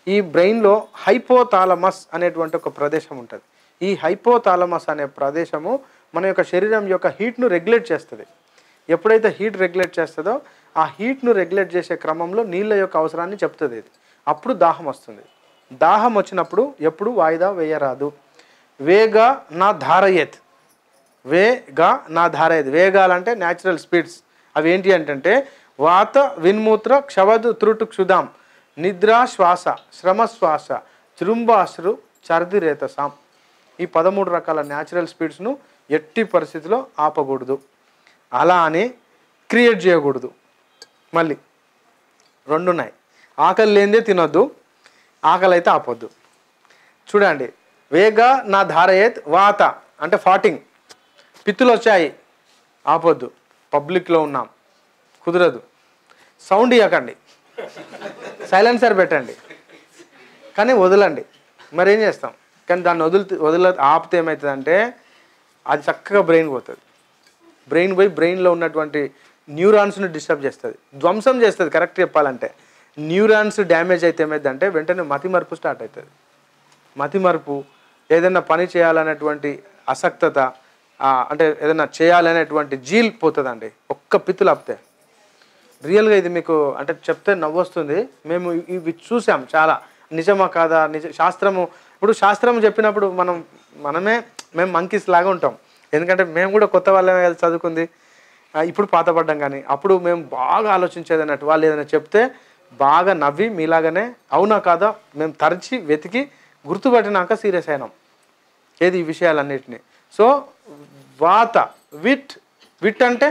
ఈ బ్రెయిన్లో హైపోథాలమస్ అనేటువంటి ఒక ప్రదేశం ఉంటుంది ఈ హైపోథాలమస్ అనే ప్రదేశము మన యొక్క శరీరం యొక్క హీట్ను రెగ్యులేట్ చేస్తుంది ఎప్పుడైతే హీట్ రెగ్యులేట్ చేస్తుందో ఆ హీట్ను రెగ్యులేట్ చేసే క్రమంలో నీళ్ళ యొక్క అవసరాన్ని చెప్తుంది ఇది అప్పుడు దాహం వస్తుంది దాహం వచ్చినప్పుడు ఎప్పుడు వాయిదా వేయరాదు వేగ నా ధారయత్ వేగా నా ధారయత్ వేగాలంటే న్యాచురల్ స్పీడ్స్ అవి ఏంటి అంటే వాత విన్మూత్ర క్షవదు త్రుటు క్షుదాం నిద్ర శ్వాస శ్రమ శ్వాస త్రుంబాశ్రు చర్దిరేతసాం ఈ పదమూడు రకాల న్యాచురల్ స్పీడ్స్ను ఎట్టి పరిస్థితిలో ఆపకూడదు అలా అని క్రియేట్ చేయకూడదు మళ్ళీ రెండు ఉన్నాయి ఆకలి లేనిదే తినొద్దు ఆకలి అయితే ఆపొద్దు చూడండి వేగ నా ధారయేత్ వాత అంటే ఫాటింగ్ పిత్తులు వచ్చాయి ఆపొద్దు పబ్లిక్లో ఉన్నాం కుదరదు సౌండ్ ఇవ్వకండి సైలెన్సర్ పెట్టండి కానీ వదలండి మరి ఏం చేస్తాం కానీ దాన్ని వదిలి వదిల ఆపితే ఏమవుతుందంటే అది చక్కగా బ్రెయిన్ పోతుంది బ్రెయిన్ పోయి బ్రెయిన్లో ఉన్నటువంటి న్యూరాన్స్ని డిస్టర్బ్ చేస్తుంది ధ్వంసం చేస్తుంది కరెక్ట్ చెప్పాలంటే న్యూరాన్స్ డ్యామేజ్ అయితే ఏమైందంటే వెంటనే మతిమరుపు స్టార్ట్ అవుతుంది మతిమరుపు ఏదైనా పని చేయాలనేటువంటి అసక్తత ఆ, అంటే ఏదైనా చేయాలనేటువంటి జీల్ పోతుందండి ఒక్క పిత్తులు ఆపితే రియల్గా ఇది మీకు అంటే చెప్తే నవ్వొస్తుంది మేము ఇవి చూసాం చాలా నిజమా కాదా నిజ శాస్త్రము ఇప్పుడు శాస్త్రం చెప్పినప్పుడు మనం మనమే మేము మంకీస్ లాగా ఉంటాం ఎందుకంటే మేము కూడా కొత్త వాళ్ళమే కదా చదువుకుంది ఆ, ఇప్పుడు పాతపడ్డాం కానీ అప్పుడు మేము బాగా ఆలోచించేది అన్నట్టు వాళ్ళు ఏదైనా చెప్తే బాగా నవ్వి మీలాగానే అవునా కాదా మేము తరచి వెతికి గుర్తుపట్టినాక సీరియస్ అయినాం ఏది ఈ విషయాలన్నిటిని సో వాత విట్ విట్ అంటే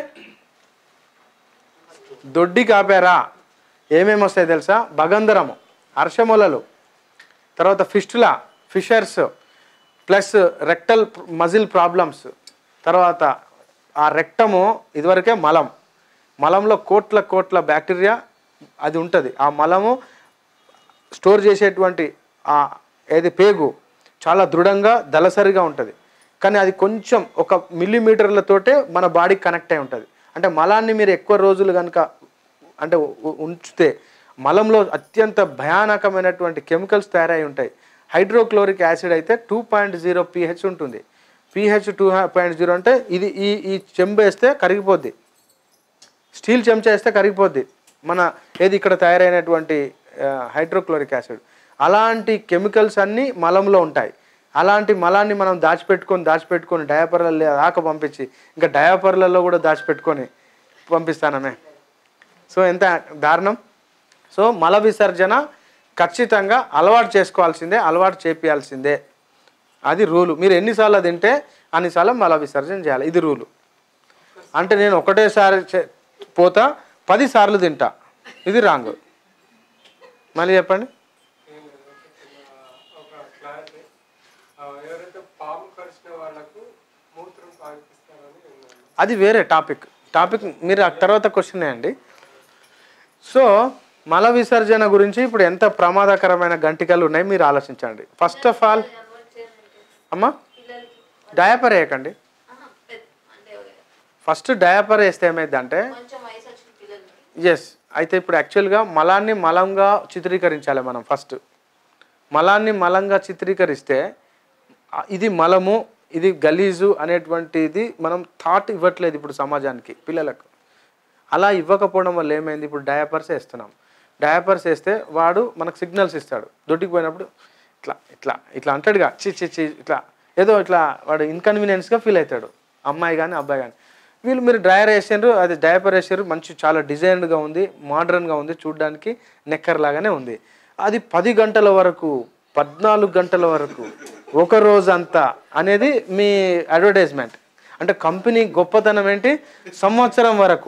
దొడ్డి కాపారా ఏమేమి వస్తాయి తెలుసా భగంధరము హర్షములలు తర్వాత fistula fissures plus rectal muscle problems తర్వాత ఆ రెక్టము ఇదివరకే మలం మలంలో కోట్ల కోట్ల బ్యాక్టీరియా అది ఉంటుంది ఆ మలము స్టోర్ చేసేటువంటి ఆ ఏది పేగు చాలా దృఢంగా దళసరిగా ఉంటుంది కానీ అది కొంచెం ఒక మిల్లీమీటర్లతోటే మన బాడీకి కనెక్ట్ అయి ఉంటుంది అంటే మలాన్ని మీరు ఎక్కువ రోజులు కనుక అంటే ఉ- ఉంచితే మలంలో అత్యంత భయానకమైనటువంటి కెమికల్స్ తయారై ఉంటాయి హైడ్రోక్లోరిక్ యాసిడ్ అయితే టూ పాయింట్ జీరో పిహెచ్ ఉంటుంది పిహెచ్ టూ పాయింట్ జీరో అంటే ఇది ఈ ఈ చెంబు వేస్తే కరిగిపోద్ది స్టీల్ చెంచా వేస్తే కరిగిపోద్ది మన ఏది ఇక్కడ తయారైనటువంటి హైడ్రోక్లోరిక్ యాసిడ్ అలాంటి కెమికల్స్ అన్నీ మలంలో ఉంటాయి అలాంటి మలాన్ని మనం దాచిపెట్టుకొని దాచిపెట్టుకొని డయాపర్లలో దాకా పంపించి ఇంకా డయాపర్లలో కూడా దాచిపెట్టుకొని పంపిస్తానమే సో ఎంత దారుణం సో మల విసర్జన ఖచ్చితంగా అలవాటు చేసుకోవాల్సిందే అలవాటు చేపియాల్సిందే అది రూలు మీరు ఎన్నిసార్లు తింటే అన్నిసార్లు మల విసర్జన చేయాలి ఇది రూలు అంటే నేను ఒకటేసారి చే- పోతా పది సార్లు తింటా ఇది రాంగ్ మళ్ళీ చెప్పండి ఒక క్లారిటీ ఎవరైతే పాము కరిచిన వాళ్ళకు మూత్రం తాగిపిస్తారని విన్నాను అది వేరే టాపిక్ టాపిక్ మీరు ఆ తర్వాత క్వశ్చన్ అండి సో మల విసర్జన గురించి ఇప్పుడు ఎంత ప్రమాదకరమైన గంటికలు ఉన్నాయి మీరు ఆలోచించండి ఫస్ట్ ఆఫ్ ఆల్ అమ్మా డయాపర్ వేయకండి ఆహా, పెద్ద- అంటే ఫస్ట్ డయాపర్ వేస్తే ఏమైందంటే కొంచెం వయసు వచ్చిన పిల్లల్ని ఎస్ అయితే ఇప్పుడు యాక్చువల్గా మలాన్ని మలంగా చిత్రీకరించాలి మనం ఫస్ట్ మలాన్ని మలంగా చిత్రీకరిస్తే ఆ, ఇది మలము ఇది గలీజు అనేటువంటిది మనం థాట్ ఇవ్వట్లేదు ఇప్పుడు సమాజానికి పిల్లలకు అలా ఇవ్వకపోవడం వల్ల ఏమైంది ఇప్పుడు డయాపర్స్ వేస్తున్నాం డయాపర్స్ వేస్తే వాడు మనకు సిగ్నల్స్ ఇస్తాడు దొడ్డికి పోయినప్పుడు ఇట్లా ఇట్లా ఇట్లా అంటాడుగా చి చి చి ఇట్లా ఏదో ఇట్లా వాడు ఇన్కన్వీనియన్స్గా ఫీల్ అవుతాడు అమ్మాయి కానీ అబ్బాయి కానీ వీళ్ళు మీరు డ్రైయర్ వేసారు అది డయాపర్ వేసారు మంచి చాలా డిజైన్డ్గా ఉంది మోడర్న్గా ఉంది చూడడానికి నెక్కర్ లాగానే ఉంది అది పది గంటల వరకు పద్నాలుగు గంటల వరకు ఒక రోజు అంతా అనేది మీ అడ్వర్టైజ్మెంట్ అంటే కంపెనీ గొప్పతనం ఏంటి సంవత్సరం వరకు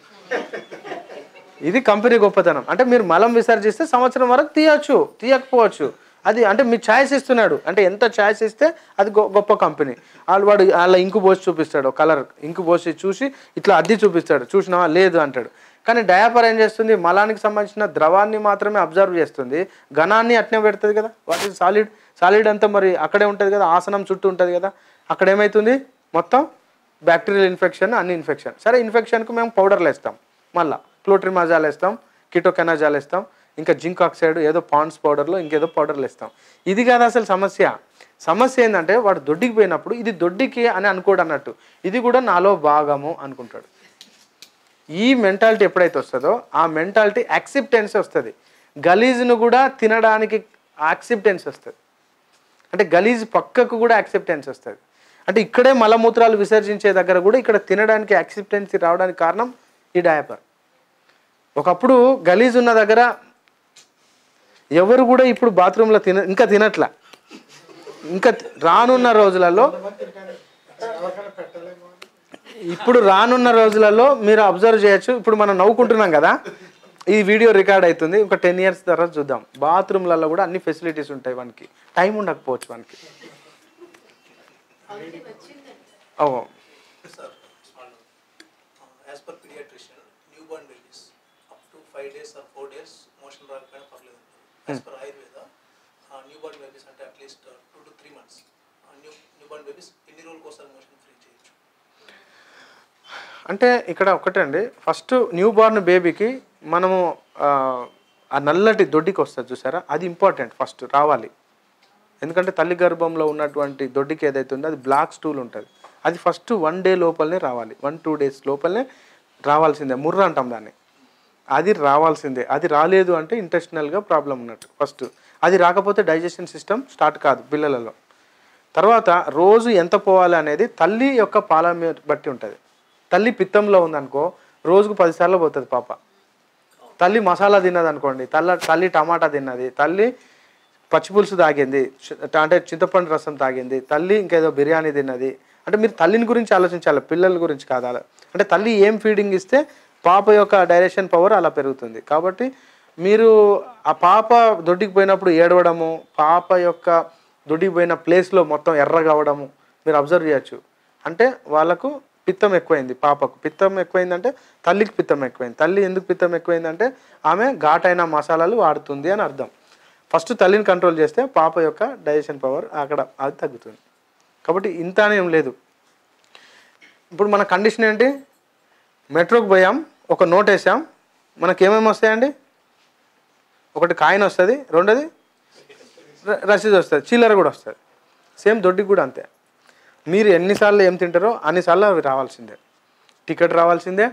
ఇది కంపెనీ గొప్పతనం అంటే మీరు మలం విసర్జిస్తే సంవత్సరం వరకు తీయచ్చు తీయకపోవచ్చు అది అంటే మీ ఛాయిస్ ఇస్తున్నాడు అంటే ఎంత ఛాయిస్ ఇస్తే అది గొ- గొప్ప కంపెనీ వాళ్ళు వాడు వాళ్ళ ఇంకు పోసి చూపిస్తాడు కలర్ ఇంకు పోసి చూసి ఇట్లా అద్ది చూపిస్తాడు చూసినావా లేదు అంటాడు కానీ డయాపర్ ఏం చేస్తుంది మలానికి సంబంధించిన ద్రవాన్ని మాత్రమే అబ్జర్వ్ చేస్తుంది ఘనాన్ని అట్నే పెడుతుంది కదా వాట్ ఈజ్ సాలిడ్ సాలిడ్ అంతా మరి అక్కడే ఉంటుంది కదా ఆసనం చుట్టూ ఉంటుంది కదా అక్కడ ఏమవుతుంది మొత్తం బ్యాక్టీరియల్ ఇన్ఫెక్షన్ అన్ని ఇన్ఫెక్షన్ సరే ఇన్ఫెక్షన్కు మేము పౌడర్లు వేస్తాం మళ్ళా క్లోట్రిమాజాల్ వేస్తాం కిటోకెనాజాల్ వేస్తాం ఇంకా జింక్ ఆక్సైడ్ ఏదో పాండ్స్ పౌడర్లో ఇంకేదో పౌడర్లు ఇస్తాం ఇది కాదు అసలు సమస్య సమస్య ఏంటంటే వాడు దొడ్డికి పోయినప్పుడు ఇది దొడ్డికి అని అనుకోడు అన్నట్టు ఇది కూడా నాలో భాగము అనుకుంటాడు ఈ మెంటాలిటీ ఎప్పుడైతే వస్తుందో ఆ మెంటాలిటీ యాక్సెప్టెన్స్ వస్తుంది గలీజ్ను కూడా తినడానికి యాక్సెప్టెన్స్ వస్తుంది అంటే గలీజ్ పక్కకు కూడా యాక్సెప్టెన్స్ వస్తుంది అంటే ఇక్కడే మలమూత్రాలు విసర్జించే దగ్గర కూడా ఇక్కడ తినడానికి యాక్సెప్టెన్సీ రావడానికి కారణం ఈ డయాపర్ ఒకప్పుడు గలీజ్ ఉన్న దగ్గర ఎవరు కూడా ఇప్పుడు బాత్రూంలో తిన ఇంకా తినట్లా ఇంకా తి- రానున్న రోజులలో ఇప్పుడు రానున్న రోజులలో మీరు అబ్జర్వ్ చేయొచ్చు ఇప్పుడు మనం నవ్వుకుంటున్నాం కదా ఈ వీడియో రికార్డ్ అవుతుంది ఒక టెన్ ఇయర్స్ తర్వాత చూద్దాం బాత్రూమ్లలో కూడా అన్ని ఫెసిలిటీస్ ఉంటాయి వానికి టైం ఉండకపోవచ్చు వానికి ఓ Sir, small note. Uh, As per pediatrician, newborn babies up to five days or four days motion రాకపోయినా పర్లేదు As per Ayurveda, uh, newborn babies అంటే at least two to three months new newborn babies ఎన్ని రోజులకు ఒకసారి motion free చేయొచ్చు అంటే ఇక్కడ ఒకటే అండి ఫస్ట్ న్యూ బార్న్ బేబీకి మనము ఆ, ఆ నల్లటి దొడ్డికి వస్తుంది చూసారా అది ఇంపార్టెంట్ ఫస్ట్ రావాలి ఎందుకంటే తల్లి గర్భంలో ఉన్నటువంటి దొడ్డికి ఏదైతే ఉందో అది బ్లాక్ స్టూల్ ఉంటుంది అది ఫస్ట్ వన్ డే లోపలనే రావాలి వన్ టూ డేస్ లోపలనే రావాల్సిందే ముర్ర అంటాం దాన్ని అది రావాల్సిందే అది రాలేదు అంటే ఇంటెస్టినల్గా ప్రాబ్లం ఉన్నట్టు ఫస్ట్ అది రాకపోతే డైజెషన్ సిస్టమ్ స్టార్ట్ కాదు పిల్లలలో తర్వాత రోజు ఎంత పోవాలి అనేది తల్లి యొక్క పాల మీద బట్టి ఉంటుంది తల్లి పిత్తంలో ఉందనుకో రోజుకు పదిసార్లు పోతుంది పాప తల్లి మసాలా తిన్నది అనుకోండి తల్ల తల్లి టమాటా తిన్నది తల్లి పచ్చిపులుసు తాగింది చి- అంటే చింతపండు రసం తాగింది తల్లి ఇంకేదో బిర్యానీ తిన్నది అంటే మీరు తల్లిని గురించి ఆలోచించాలి పిల్లల గురించి కాదు అలా అంటే తల్లి ఏం ఫీడింగ్ ఇస్తే పాప యొక్క డైరెక్షన్ పవర్ అలా పెరుగుతుంది కాబట్టి మీరు ఆ పాప దొడ్డికి పోయినప్పుడు ఏడవడము పాప యొక్క దొడ్డికి పోయిన ప్లేస్లో మొత్తం ఎర్రగా అవ్వడము మీరు అబ్జర్వ్ చేయొచ్చు అంటే వాళ్ళకు పిత్తం ఎక్కువైంది పాపకు పిత్తం ఎక్కువైందంటే తల్లికి పిత్తం ఎక్కువైంది తల్లి ఎందుకు పిత్తం ఎక్కువైందంటే ఆమె ఘాటైన మసాలాలు వాడుతుంది అని అర్థం ఫస్ట్ తల్లిని కంట్రోల్ చేస్తే పాప యొక్క డైజెషన్ పవర్ అక్కడ అది తగ్గుతుంది కాబట్టి ఇంత అని ఏం లేదు ఇప్పుడు మన కండిషన్ ఏంటి మెట్రోకి పోయాం ఒక నోట్ వేసాం మనకి ఏమేమి వస్తాయండి ఒకటి కాయిన్ వస్తుంది రెండోది ర- రసీదు వస్తుంది చిల్లర కూడా వస్తుంది సేమ్ దొడ్డికి కూడా అంతే మీరు ఎన్నిసార్లు ఏం తింటారో అన్నిసార్లు అవి రావాల్సిందే టికెట్ రావాల్సిందే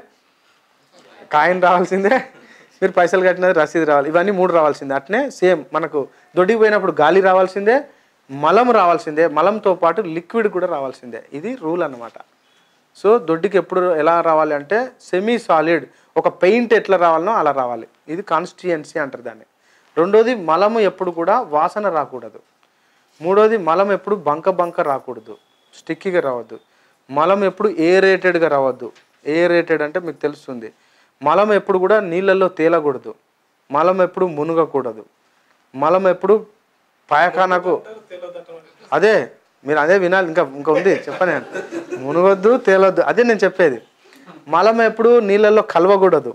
కాయిన్ రావాల్సిందే మీరు పైసలు కట్టినది రసీదు రావాలి ఇవన్నీ మూడు రావాల్సిందే అట్నే సేమ్ మనకు దొడ్డికి పోయినప్పుడు గాలి రావాల్సిందే మలం రావాల్సిందే మలంతో పాటు లిక్విడ్ కూడా రావాల్సిందే ఇది రూల్ అన్నమాట సో దొడ్డికి ఎప్పుడు ఎలా రావాలి అంటే సెమీ సాలిడ్ ఒక పెయింట్ ఎట్లా రావాలనో అలా రావాలి ఇది కాన్స్టిట్యుయెన్సీ అంటారు దాన్ని రెండోది మలము ఎప్పుడు కూడా వాసన రాకూడదు మూడోది మలం ఎప్పుడు బంక బంక రాకూడదు స్టిక్కీగా రావద్దు మలం ఎప్పుడు ఏరేటెడ్గా రావద్దు ఏరేటెడ్ అంటే మీకు తెలుస్తుంది మలం ఎప్పుడు కూడా నీళ్ళల్లో తేలకూడదు మలం ఎప్పుడు మునగకూడదు మలం ఎప్పుడు పాయఖానకు అదే మీరు అదే వినాలి ఇంకా ఇంకా ఉంది చెప్పనే మునగొద్దు తేలొద్దు అదే నేను చెప్పేది మలం ఎప్పుడు నీళ్ళల్లో కలవకూడదు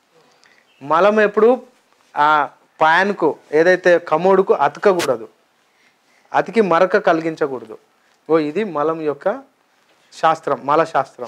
మలం ఎప్పుడు ఆ ప్యాన్కు ఏదైతే కమోడుకు అతకకూడదు అతికి మరక కలిగించకూడదు ఓ ఇది మలం యొక్క శాస్త్రం మల శాస్త్రం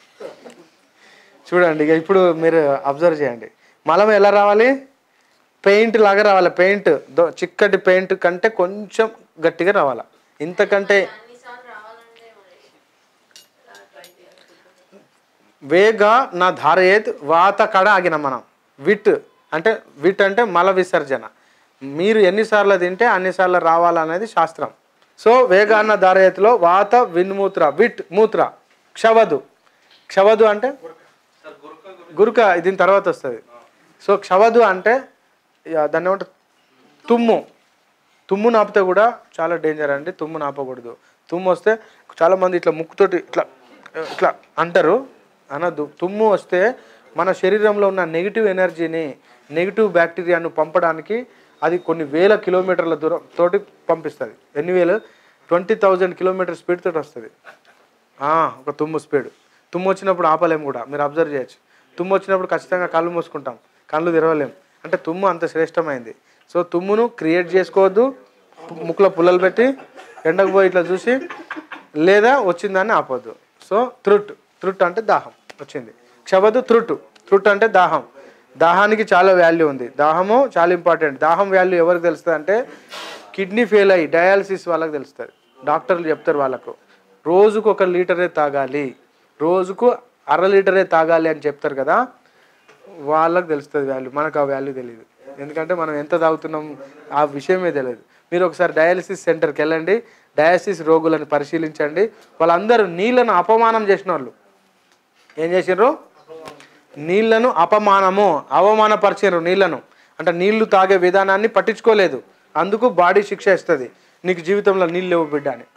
చూడండి ఇక ఇప్పుడు మీరు అబ్జర్వ్ చేయండి మలం ఎలా రావాలి పెయింట్ లాగా రావాలి పెయింట్ దో- చిక్కటి పెయింట్ కంటే కొంచెం గట్టిగా రావాలి ఇంతకంటే అన్నిసార్లు రావాలంటే మరి ఎలా ట్రై చేయాలి వేగ నా ధారయేత్ వాత కడ ఆగిన మనం విట్ అంటే విట్ అంటే మల విసర్జన మీరు ఎన్నిసార్లు తింటే అన్నిసార్లు రావాలనేది శాస్త్రం సో వేగాన్న ధారయత్లో వాత విన్మూత్ర విట్ మూత్ర క్షవదు క్షవదు అంటే గురుక దీని తర్వాత వస్తుంది సో క్షవదు అంటే ఇక దాన్ని ఏమంటారు తుమ్ము తుమ్ము నాపితే కూడా చాలా డేంజర్ అండి తుమ్ము నాపకూడదు తుమ్ము వస్తే చాలా మంది ఇట్లా ముక్కుతోటి ఇట్లా ఇట్లా అంటారు అనద్దు తుమ్ము వస్తే మన శరీరంలో ఉన్న నెగిటివ్ ఎనర్జీని నెగిటివ్ బ్యాక్టీరియాను పంపడానికి అది కొన్ని వేల కిలోమీటర్ల దూరం తోటి పంపిస్తుంది ఎన్ని వేలు ట్వంటీ థౌజండ్ కిలోమీటర్ స్పీడ్ తోటి వస్తుంది ఆ, ఒక తుమ్ము స్పీడ్ తుమ్ము వచ్చినప్పుడు ఆపలేము కూడా మీరు అబ్జర్వ్ చేయొచ్చు తుమ్ము వచ్చినప్పుడు ఖచ్చితంగా కళ్ళు మూసుకుంటాం కళ్ళు తెరవలేం అంటే తుమ్ము అంత శ్రేష్టమైంది సో తుమ్మును క్రియేట్ చేసుకోవద్దు పు- ముక్కులో పుల్లలు పెట్టి ఎండకు పోయి ఇట్లా చూసి లేదా వచ్చిందని ఆపొద్దు సో త్రుట్ త్రుట్ అంటే దాహం వచ్చింది క్షవదు త్రుట్ త్రుట్ అంటే దాహం దాహానికి చాలా వాల్యూ ఉంది దాహము చాలా ఇంపార్టెంట్ దాహం వాల్యూ ఎవరికి తెలుస్తుంది అంటే కిడ్నీ ఫెయిల్ అయ్యి డయాలసిస్ వాళ్ళకి తెలుస్తుంది డాక్టర్లు చెప్తారు వాళ్ళకు రోజుకు ఒక లీటరే తాగాలి రోజుకు అర లీటరే తాగాలి అని చెప్తారు కదా వాళ్ళకి తెలుస్తుంది వాల్యూ మనకు ఆ వాల్యూ తెలియదు ఎందుకంటే మనం ఎంత తాగుతున్నాం ఆ విషయమే తెలియదు మీరు ఒకసారి డయాలసిస్ సెంటర్కి వెళ్ళండి డయాలసిస్ రోగులను పరిశీలించండి వాళ్ళందరూ నీళ్ళను అపమానం చేసిన వాళ్ళు ఏం చేసిండ్రు నీళ్లను అపమానము అవమానపరిచారు నీళ్లను అంటే నీళ్లు తాగే విధానాన్ని పట్టించుకోలేదు అందుకు బాడీ శిక్ష ఇస్తుంది నీకు జీవితంలో నీళ్ళు లేవు బిడ్డ అని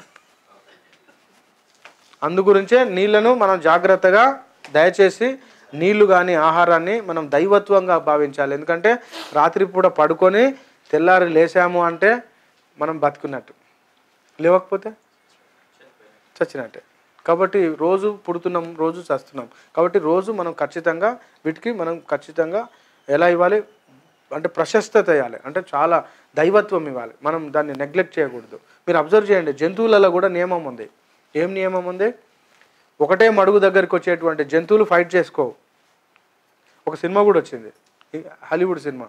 అందు గురించే నీళ్లను మనం జాగ్రత్తగా దయచేసి నీళ్లు కానీ ఆహారాన్ని మనం దైవత్వంగా భావించాలి ఎందుకంటే రాత్రిపూట పడుకొని తెల్లారి లేసాము అంటే మనం బతుకున్నట్టు లేవకపోతే చచ్చినట్టే కాబట్టి రోజు పుడుతున్నాం రోజు చస్తున్నాం కాబట్టి రోజు మనం ఖచ్చితంగా వీటికి మనం ఖచ్చితంగా ఎలా ఇవ్వాలి అంటే ప్రశస్తత ఇవ్వాలి అంటే చాలా దైవత్వం ఇవ్వాలి మనం దాన్ని నెగ్లెక్ట్ చేయకూడదు మీరు అబ్జర్వ్ చేయండి జంతువులలో కూడా నియమం ఉంది ఏం నియమం ఉంది ఒకటే మడుగు దగ్గరికి వచ్చేటువంటి జంతువులు ఫైట్ చేసుకోవు ఒక సినిమా కూడా వచ్చింది ఈ హాలీవుడ్ సినిమా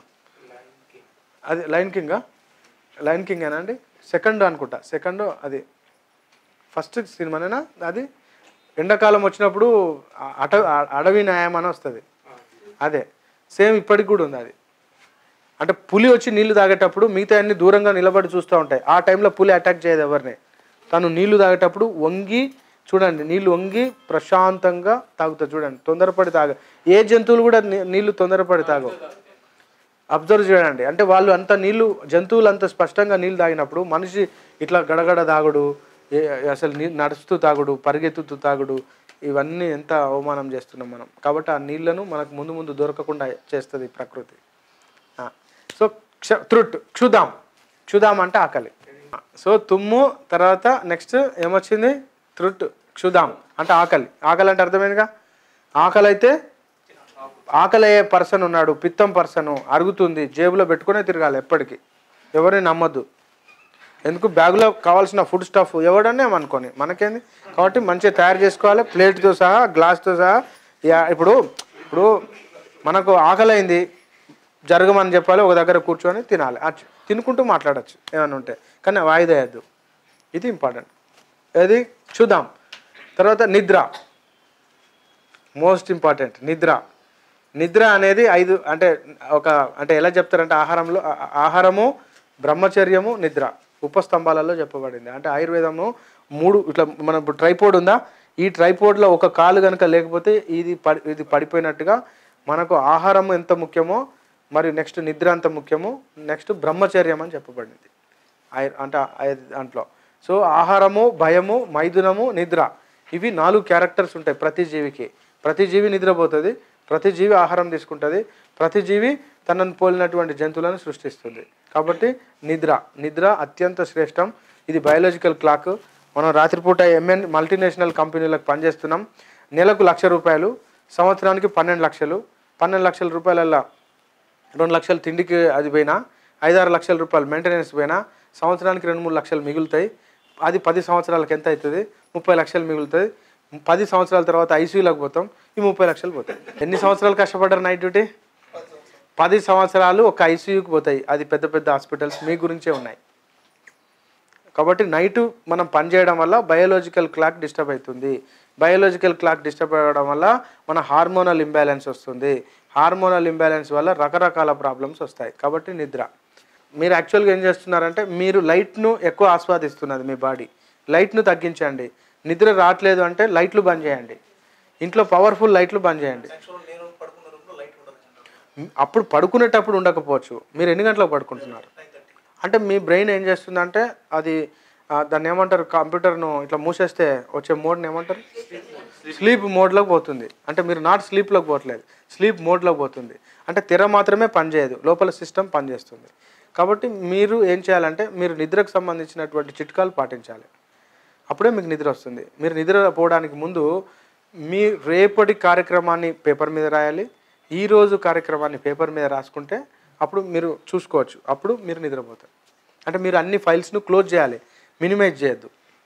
అది లైన్ కింగా లైన్ కింగ్ అండి సెకండ్ అనుకుంటా సెకండ్ అది ఫస్ట్ సినిమానేనా అది ఎండాకాలం వచ్చినప్పుడు ఆ- అట ఆ- అడవి న్యాయం అని వస్తుంది అదే సేమ్ ఇప్పటికి కూడా ఉంది అది అంటే పులి వచ్చి నీళ్లు తాగేటప్పుడు మిగతా అన్ని దూరంగా నిలబడి చూస్తూ ఉంటాయి ఆ టైంలో పులి అటాక్ చేయదు ఎవరిని తను నీళ్లు తాగేటప్పుడు వంగి చూడండి నీళ్లు వంగి ప్రశాంతంగా తాగుతుంది చూడండి తొందరపడి తాగ ఏ జంతువులు కూడా నీ- నీళ్లు తొందరపడి తాగవు అబ్జర్వ్ చేయండి అంటే వాళ్ళు అంత నీళ్లు జంతువులు అంత స్పష్టంగా నీళ్ళు తాగినప్పుడు మనిషి ఇట్లా గడగడ తాగుడు ఏ- అసలు నీ నడుస్తూ తాగుడు పరిగెత్తుతూ తాగుడు ఇవన్నీ ఎంత అవమానం చేస్తున్నాం మనం కాబట్టి ఆ నీళ్లను మనకు ముందు ముందు దొరకకుండా చేస్తుంది ఈ ప్రకృతి ఆ, సో క్ష త్రుట్ క్షుదాం క్షుదాం అంటే ఆకలి సో తుమ్ము తర్వాత నెక్స్ట్ ఏమొచ్చింది త్రుట్ క్షుదాం అంటే ఆకలి ఆకలి అంటే అర్థమైందిగా ఆకలి అయితే ఆకలి అయ్యే పర్సన్ ఉన్నాడు పిత్తం పర్సన్ అరుగుతుంది జేబులో పెట్టుకునే తిరగాలి ఎప్పటికీ ఎవరిని నమ్మద్దు ఎందుకు బ్యాగులో కావాల్సిన ఫుడ్ స్టఫ్ ఎవడనే అనుకోని మనకేంది కాబట్టి మంచిగా తయారు చేసుకోవాలి ప్లేట్తో సహా గ్లాస్తో సహా యా- ఇప్పుడు ఇప్పుడు మనకు ఆకలి అయింది జరగమని చెప్పాలి ఒక దగ్గర కూర్చొని తినాలి అచ్చు తినుకుంటూ మాట్లాడచ్చు ఏమైనా ఉంటే కానీ వాయిదా వేయద్దు ఇది ఇంపార్టెంట్ ఏది చూద్దాం తర్వాత నిద్ర మోస్ట్ ఇంపార్టెంట్ నిద్ర నిద్ర అనేది ఐదు అంటే ఒక అంటే ఎలా చెప్తారంటే ఆహారంలో ఆ- ఆ- ఆహారము బ్రహ్మచర్యము నిద్ర ఉపస్తంభాలలో చెప్పబడింది అంటే ఆయుర్వేదము మూడు ఇట్లా మన ఇప్పుడు ట్రైపోడ్ ఉందా ఈ ట్రైపోడ్లో ఒక కాలు కనుక లేకపోతే ఇది పడి ఇది పడిపోయినట్టుగా మనకు ఆహారం ఎంత ముఖ్యమో మరియు నెక్స్ట్ నిద్ర అంత ముఖ్యమో నెక్స్ట్ బ్రహ్మచర్యం అని చెప్పబడింది ఆయుర్ అంటే ఆయుర్ దాంట్లో సో ఆహారము భయము మైథునము నిద్ర ఇవి నాలుగు క్యారెక్టర్స్ ఉంటాయి ప్రతి జీవికి ప్రతి జీవి నిద్రపోతుంది ప్రతి జీవి ఆహారం తీసుకుంటుంది ప్రతి జీవి తనను పోలినటువంటి జంతువులను సృష్టిస్తుంది కాబట్టి నిద్ర నిద్ర అత్యంత శ్రేష్టం ఇది బయాలజికల్ క్లాక్ మనం రాత్రిపూట ఎంఎన్ మల్టీనేషనల్ కంపెనీలకు పనిచేస్తున్నాం నెలకు లక్ష రూపాయలు సంవత్సరానికి పన్నెండు లక్షలు పన్నెండు లక్షల రూపాయలల్లో రెండు లక్షలు తిండికి అది పోయినా ఐదారు లక్షల రూపాయలు మెయింటెనెన్స్ పోయినా సంవత్సరానికి రెండు మూడు లక్షలు మిగులుతాయి అది పది సంవత్సరాలకు ఎంత అవుతుంది ముప్పై లక్షలు మిగులుతుంది పది సంవత్సరాల తర్వాత ఐసీయూలోకి పోతాం ఈ ముప్పై లక్షలు పోతాయి ఎన్ని సంవత్సరాలు కష్టపడ్డారు నైట్ డ్యూటీ పది సంవత్సరాలు ఒక ఐసీయూకి పోతాయి అది పెద్ద పెద్ద హాస్పిటల్స్ మీ గురించే ఉన్నాయి కాబట్టి నైట్ మనం పని చేయడం వల్ల బయోలాజికల్ క్లాక్ డిస్టర్బ్ అవుతుంది బయోలాజికల్ క్లాక్ డిస్టర్బ్ అవ్వడం వల్ల మన హార్మోనల్ ఇంబ్యాలెన్స్ వస్తుంది హార్మోనల్ ఇంబ్యాలెన్స్ వల్ల రకరకాల ప్రాబ్లమ్స్ వస్తాయి కాబట్టి నిద్ర మీరు యాక్చువల్గా ఏం చేస్తున్నారంటే మీరు లైట్ను ఎక్కువ ఆస్వాదిస్తున్నది మీ బాడీ లైట్ను తగ్గించండి నిద్ర రావట్లేదు అంటే లైట్లు బంద్ చేయండి ఇంట్లో పవర్ఫుల్ లైట్లు బంద్ చేయండి యాక్చువల్ నేను పడుకున్న రూమ్లో లైట్ ఉండదు అంటారు అప్పుడు పడుకునేటప్పుడు ఉండకపోవచ్చు మీరు ఎన్ని గంటలకు పడుకుంటున్నారు నైన్ థర్టీ అంటే మీ బ్రెయిన్ ఏం చేస్తుందంటే అది ఆ, దాన్ని ఏమంటారు కంప్యూటర్ను ఇట్లా మూసేస్తే వచ్చే మోడ్ని ఏమంటారు స్లీప్ మోడ్లోకి పోతుంది అంటే మీరు నాట్ స్లీప్లోకి పోవట్లేదు స్లీప్ మోడ్లోకి పోతుంది అంటే తెర మాత్రమే పనిచేయదు లోపల సిస్టమ్ పనిచేస్తుంది కాబట్టి మీరు ఏం చేయాలంటే మీరు నిద్రకు సంబంధించినటువంటి చిట్కాలు పాటించాలి అప్పుడే మీకు నిద్ర వస్తుంది మీరు నిద్ర పోవడానికి ముందు మీ రేపటి కార్యక్రమాన్ని పేపర్ మీద రాయాలి ఈ రోజు కార్యక్రమాన్ని పేపర్ మీద రాసుకుంటే అప్పుడు మీరు చూసుకోవచ్చు అప్పుడు మీరు నిద్రపోతారు అంటే మీరు అన్ని ఫైల్స్ను క్లోజ్ చేయాలి మినిమైజ్ చేయొద్దు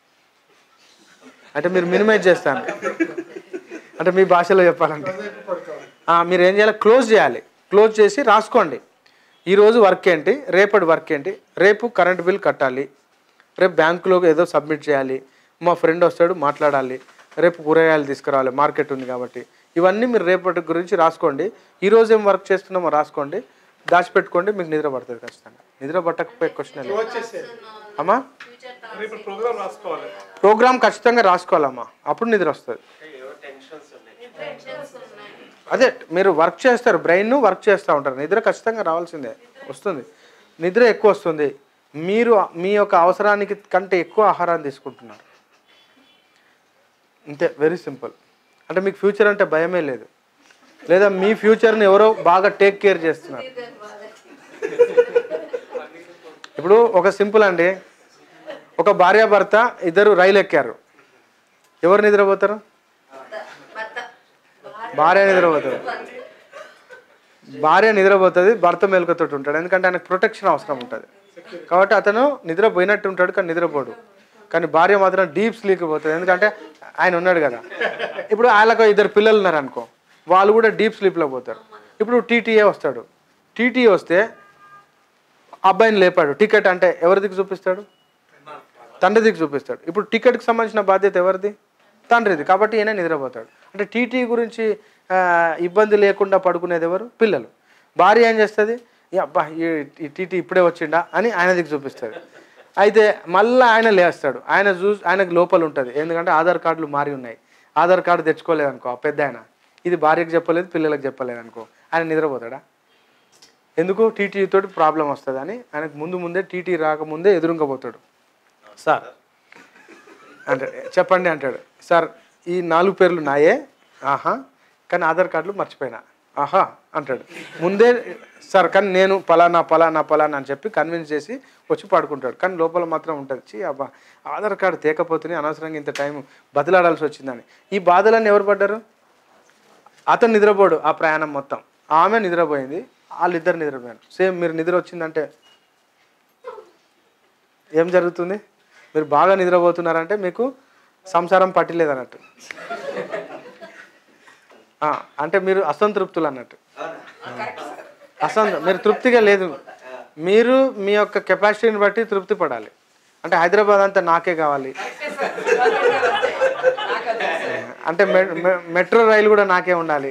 అంటే మీరు మినిమైజ్ చేస్తాను అంటే మీ భాషలో చెప్పాలంటే ఆ, మీరు ఏం చేయాలి క్లోజ్ చేయాలి క్లోజ్ చేసి రాసుకోండి ఈరోజు వర్క్ ఏంటి రేపటి వర్క్ ఏంటి రేపు కరెంట్ బిల్ కట్టాలి రేపు బ్యాంకులో ఏదో సబ్మిట్ చేయాలి మా ఫ్రెండ్ వస్తాడు మాట్లాడాలి రేపు కూరగాయలు తీసుకురావాలి మార్కెట్ ఉంది కాబట్టి ఇవన్నీ మీరు రేపటి గురించి రాసుకోండి ఈరోజు ఏం వర్క్ చేస్తున్నామో రాసుకోండి దాచిపెట్టుకోండి మీకు నిద్ర పడుతుంది ఖచ్చితంగా నిద్ర పట్టకపోయే క్వశ్చన్ లేదు అమ్మా ఫ్యూచర్ ఇప్పుడు ప్రోగ్రామ్ రాసుకోవాలి ప్రోగ్రామ్ ఖచ్చితంగా రాసుకోవాలమ్మా అప్పుడు నిద్ర వస్తుంది టెన్షన్స్ ఉన్నాయి అదే మీరు వర్క్ చేస్తారు బ్రెయిన్ వర్క్ చేస్తూ ఉంటారు నిద్ర ఖచ్చితంగా రావాల్సిందే వస్తుంది నిద్ర ఎక్కువ వస్తుంది మీరు మీ యొక్క అవసరానికి కంటే ఎక్కువ ఆహారాన్ని తీసుకుంటున్నారు అంతే వెరీ సింపుల్ అంటే మీకు ఫ్యూచర్ అంటే భయమే లేదు లేదా మీ ఫ్యూచర్ని ఎవరో బాగా టేక్ కేర్ చేస్తున్నారు ఇప్పుడు ఒక సింపుల్ అండి ఒక భార్యాభర్త ఇద్దరు రైలు ఎక్కారు ఎవరు నిద్రపోతారు భర్త భార్య నిద్రపోతుంది భార్య నిద్రపోతుంది భర్త మెలకుతోటి ఉంటాడు ఎందుకంటే ఆయనకు ప్రొటెక్షన్ అవసరం ఉంటుంది కాబట్టి అతను నిద్రపోయినట్టు ఉంటాడు కానీ నిద్రపోడు కానీ భార్య మాత్రం డీప్ స్లీక్ పోతుంది ఎందుకంటే ఆయన ఉన్నాడు కదా ఇప్పుడు వాళ్ళకు ఇద్దరు పిల్లలు ఉన్నారు అనుకో వాళ్ళు కూడా డీప్ స్లీప్లో పోతారు ఇప్పుడు టీటీఏ వస్తాడు టీటీఏ వస్తే అబ్బాయిని లేపాడు టికెట్ అంటే ఎవరి దిక్కు చూపిస్తాడు తండ్రి దిక్కు చూపిస్తాడు ఇప్పుడు టికెట్కి సంబంధించిన బాధ్యత ఎవరిది తండ్రిది కాబట్టి ఈయన నిద్రపోతాడు అంటే టీటీ గురించి ఆ, ఇబ్బంది లేకుండా పడుకునేది ఎవరు పిల్లలు భార్య ఏం చేస్తుంది "ఈ అబ్బా ఈ- ఈ టీటీ ఇప్పుడే వచ్చిండా అని ఆయన దిక్కు చూపిస్తుంది అయితే మళ్ళీ ఆయన లేస్తాడు ఆయన చూ ఆయనకు లోపల ఉంటుంది ఎందుకంటే ఆధార్ కార్డులు మారి ఉన్నాయి ఆధార్ కార్డు తెచ్చుకోలేదు అనుకో ఆ పెద్ద ఆయన ఇది భార్యకు చెప్పలేదు పిల్లలకు చెప్పలేదు అనుకో ఆయన నిద్రపోతాడా ఎందుకు టీటీ తోటి ప్రాబ్లం వస్తుంది అని ఆయనకు ముందు ముందే టీటీ రాకముందే ఎదురుంగపోతాడు సార్ అంటే చెప్పండి అంటాడు సార్ ఈ నాలుగు పేర్లు నాయే ఆహా కానీ ఆధార్ కార్డులు మర్చిపోయినా ఆహా అంటాడు ముందే సార్ కానీ నేను పలానా పలానా పలానా అని చెప్పి కన్విన్స్ చేసి వచ్చి పడుకుంటాడు కానీ లోపల మాత్రం ఉంటుంది చీ అబ్బా ఆధార్ కార్డు తేకపోతేనే అనవసరంగా ఇంత టైం బదిలాడాల్సి వచ్చిందని ఈ బాధలన్నీ ఎవరు పడ్డారు అతను నిద్రపోడు ఆ ప్రయాణం మొత్తం ఆమె నిద్రపోయింది వాళ్ళిద్దరు నిద్రపోయారు సేమ్ మీరు నిద్ర వచ్చిందంటే ఏం జరుగుతుంది మీరు బాగా నిద్రపోతున్నారంటే మీకు సంసారం పట్టలేదు అన్నట్టు ఆ, అంటే మీరు అసంతృప్తులు అన్నట్టు అసంత మీరు తృప్తిగా లేదు మీరు మీ యొక్క కెపాసిటీని బట్టి తృప్తి పడాలి అంటే హైదరాబాద్ అంతా నాకే కావాలి అంటే మె- మె- మెట్రో రైలు కూడా నాకే ఉండాలి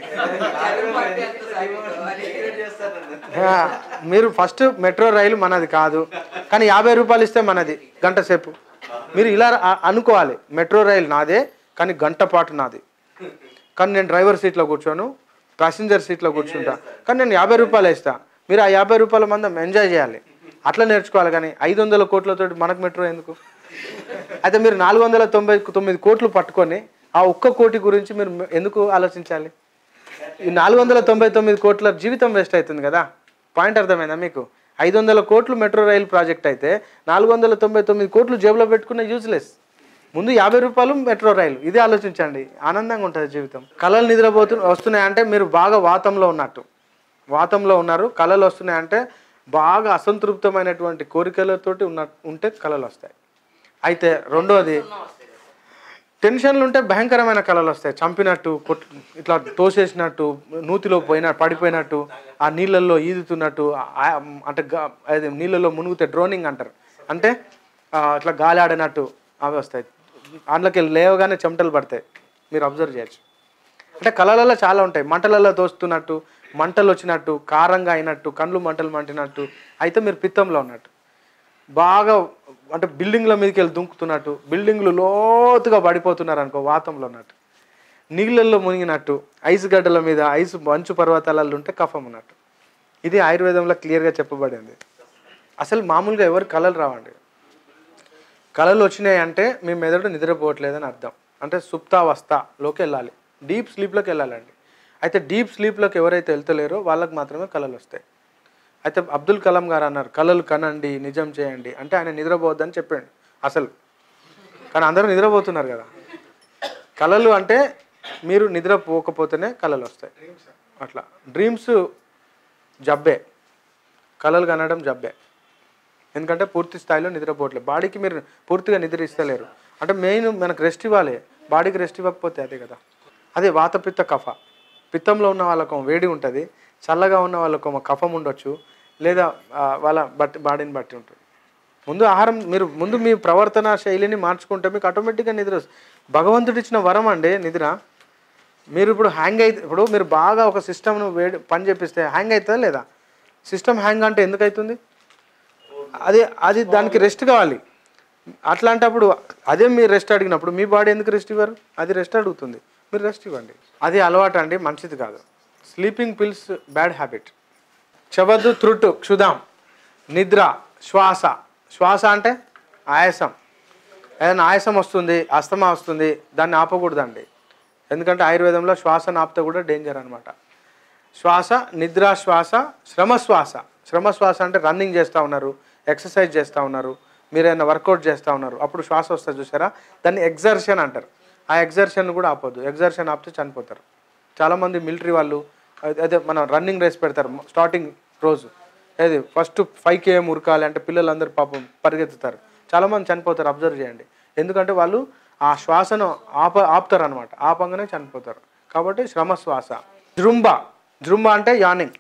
ఆ, మీరు ఫస్ట్ మెట్రో రైలు మనది కాదు కానీ యాభై రూపాయలు ఇస్తే మనది గంట సేపు మీరు ఇలా అ- అనుకోవాలి మెట్రో రైలు నాదే కానీ గంట పాటు నాది కానీ నేను డ్రైవర్ సీట్లో కూర్చోను ప్యాసింజర్ సీట్లో కూర్చుంటా కానీ నేను యాభై రూపాయలు ఇస్తా మీరు ఆ యాభై రూపాయల మందం ఎంజాయ్ చేయాలి అట్లా నేర్చుకోవాలి కానీ ఐదు వందల కోట్లతో మనకు మెట్రో ఎందుకు అయితే మీరు నాలుగు వందల తొంభై తొమ్మిది కోట్లు పట్టుకొని ఆ ఒక్క కోటి గురించి మీరు ఎందుకు ఆలోచించాలి ఈ నాలుగు వందల తొంభై తొమ్మిది కోట్ల జీవితం వేస్ట్ అవుతుంది కదా పాయింట్ అర్థమైందా మీకు ఐదు వందల కోట్లు మెట్రో రైలు ప్రాజెక్ట్ అయితే నాలుగు వందల తొంభై తొమ్మిది కోట్లు జేబులో పెట్టుకున్న యూజ్లెస్ ముందు యాభై రూపాయలు మెట్రో రైలు ఇదే ఆలోచించండి ఆనందంగా ఉంటుంది జీవితం కళలు నిద్రపోతు వస్తున్నాయంటే మీరు బాగా వాతంలో ఉన్నట్టు వాతంలో ఉన్నారు కళలు వస్తున్నాయంటే బాగా అసంతృప్తమైనటువంటి కోరికలతోటి ఉన్న ఉంటే కళలు వస్తాయి అయితే రెండోది టెన్షన్లు ఉంటే భయంకరమైన కళలు వస్తాయి చంపినట్టు కొట్ ఇట్లా తోసేసినట్టు నూతిలో పోయిన పడిపోయినట్టు ఆ నీళ్ళల్లో ఈదుతున్నట్టు ఆ- అంటే గా- అది నీళ్ళలో మునుగుతే డ్రోనింగ్ అంటారు అంటే ఆ, ఇట్లా గాలి ఆడినట్టు అవి వస్తాయి అందులోకి లేవగానే చెమటలు పడతాయి మీరు అబ్జర్వ్ చేయొచ్చు అంటే కళలలో చాలా ఉంటాయి మంటలలో తోస్తున్నట్టు మంటలు వచ్చినట్టు కారంగా అయినట్టు కండ్లు మంటలు మంటినట్టు అయితే మీరు పిత్తంలో ఉన్నట్టు బాగా అంటే బిల్డింగ్ల మీదకి వెళ్ళి దుంకుతున్నట్టు బిల్డింగ్లు లోతుగా పడిపోతున్నారు అనుకో వాతంలో ఉన్నట్టు నీళ్ళల్లో మునిగినట్టు ఐస్ గడ్డల మీద ఐస్ మంచు పర్వతాలలో ఉంటే కఫం ఉన్నట్టు ఇది ఆయుర్వేదంలో క్లియర్గా చెప్పబడింది అసలు మామూలుగా ఎవరు కళలు రావండి కళలు వచ్చినాయి అంటే మీ మెదడు నిద్రపోవట్లేదని అర్థం అంటే సుప్తావస్థలోకి వెళ్ళాలి డీప్ స్లీప్లోకి వెళ్ళాలండి అయితే డీప్ స్లీప్లోకి ఎవరైతే వెళ్తలేరో వాళ్ళకి మాత్రమే కళలు వస్తాయి అయితే అబ్దుల్ కలాం గారు అన్నారు కళలు కనండి నిజం చేయండి అంటే ఆయన నిద్రపోవద్దని చెప్పాడు అసలు కానీ అందరూ నిద్రపోతున్నారు కదా కళలు అంటే మీరు నిద్రపోకపోతేనే కళలు వస్తాయి అట్లా డ్రీమ్స్ జబ్బే కళలు కనడం జబ్బే ఎందుకంటే పూర్తి స్థాయిలో నిద్రపోవట్లేదు బాడీకి మీరు పూర్తిగా నిద్ర ఇస్తలేరు అంటే మెయిన్ మనకు రెస్ట్ ఇవ్వాలి బాడీకి రెస్ట్ ఇవ్వకపోతే అదే కదా అదే వాతపిత్త కఫ పిత్తంలో ఉన్న వాళ్ళకు వేడి ఉంటుంది చల్లగా ఉన్న వాళ్ళకు ఒక కఫం ఉండొచ్చు లేదా ఆ, వాళ్ళ బట్టి బాడీని బట్టి ఉంటుంది ముందు ఆహారం మీరు ముందు మీ ప్రవర్తన శైలిని మార్చుకుంటే మీకు ఆటోమేటిక్గా నిద్ర వస్తుంది. భగవంతుడు ఇచ్చిన వరం అండి నిద్ర మీరు ఇప్పుడు హ్యాంగ్ అయితే ఇప్పుడు మీరు బాగా ఒక సిస్టమ్ను వేడి పని చేపిస్తే హ్యాంగ్ అవుతుందా లేదా సిస్టమ్ హ్యాంగ్ అంటే ఎందుకు అవుతుంది అది అది దానికి రెస్ట్ కావాలి అట్లాంటప్పుడు అదే మీరు రెస్ట్ అడిగినప్పుడు మీ బాడీ ఎందుకు రెస్ట్ ఇవ్వరు అది రెస్ట్ అడుగుతుంది మీరు రెస్ట్ ఇవ్వండి అది అలవాటు అండి మంచిది కాదు స్లీపింగ్ పిల్స్ బ్యాడ్ హ్యాబిట్ చెబద్దు త్రుట్టు క్షుదాం నిద్ర శ్వాస శ్వాస అంటే ఆయాసం ఏదైనా ఆయాసం వస్తుంది అస్తమా వస్తుంది దాన్ని ఆపకూడదండి ఎందుకంటే ఆయుర్వేదంలో శ్వాసను ఆపితే కూడా డేంజర్ అనమాట శ్వాస నిద్ర శ్వాస శ్రమ శ్వాస శ్రమ శ్వాస అంటే రన్నింగ్ చేస్తూ ఉన్నారు ఎక్సర్సైజ్ చేస్తూ ఉన్నారు మీరు ఏదైనా వర్కౌట్ చేస్తూ ఉన్నారు అప్పుడు శ్వాస వస్తుంది చూసారా దాన్ని ఎగ్జర్షన్ అంటారు ఆ ఎగ్జర్షన్ కూడా ఆపొద్దు ఎగ్జర్షన్ ఆపితే చనిపోతారు చాలామంది మిలిటరీ వాళ్ళు అదే- అదే మనం రన్నింగ్ రేస్ పెడతారు స్టార్టింగ్ రోజు ఏది ఫస్ట్ ఫైవ్ కేఎం ఉరకాలి అంటే పిల్లలందరూ పాపం పరిగెత్తుతారు చాలామంది చనిపోతారు అబ్జర్వ్ చేయండి ఎందుకంటే వాళ్ళు ఆ శ్వాసను ఆప ఆపుతారు అనమాట ఆపంగానే చనిపోతారు కాబట్టి శ్రమ శ్వాస జృంబ జృంబ అంటే యానింగ్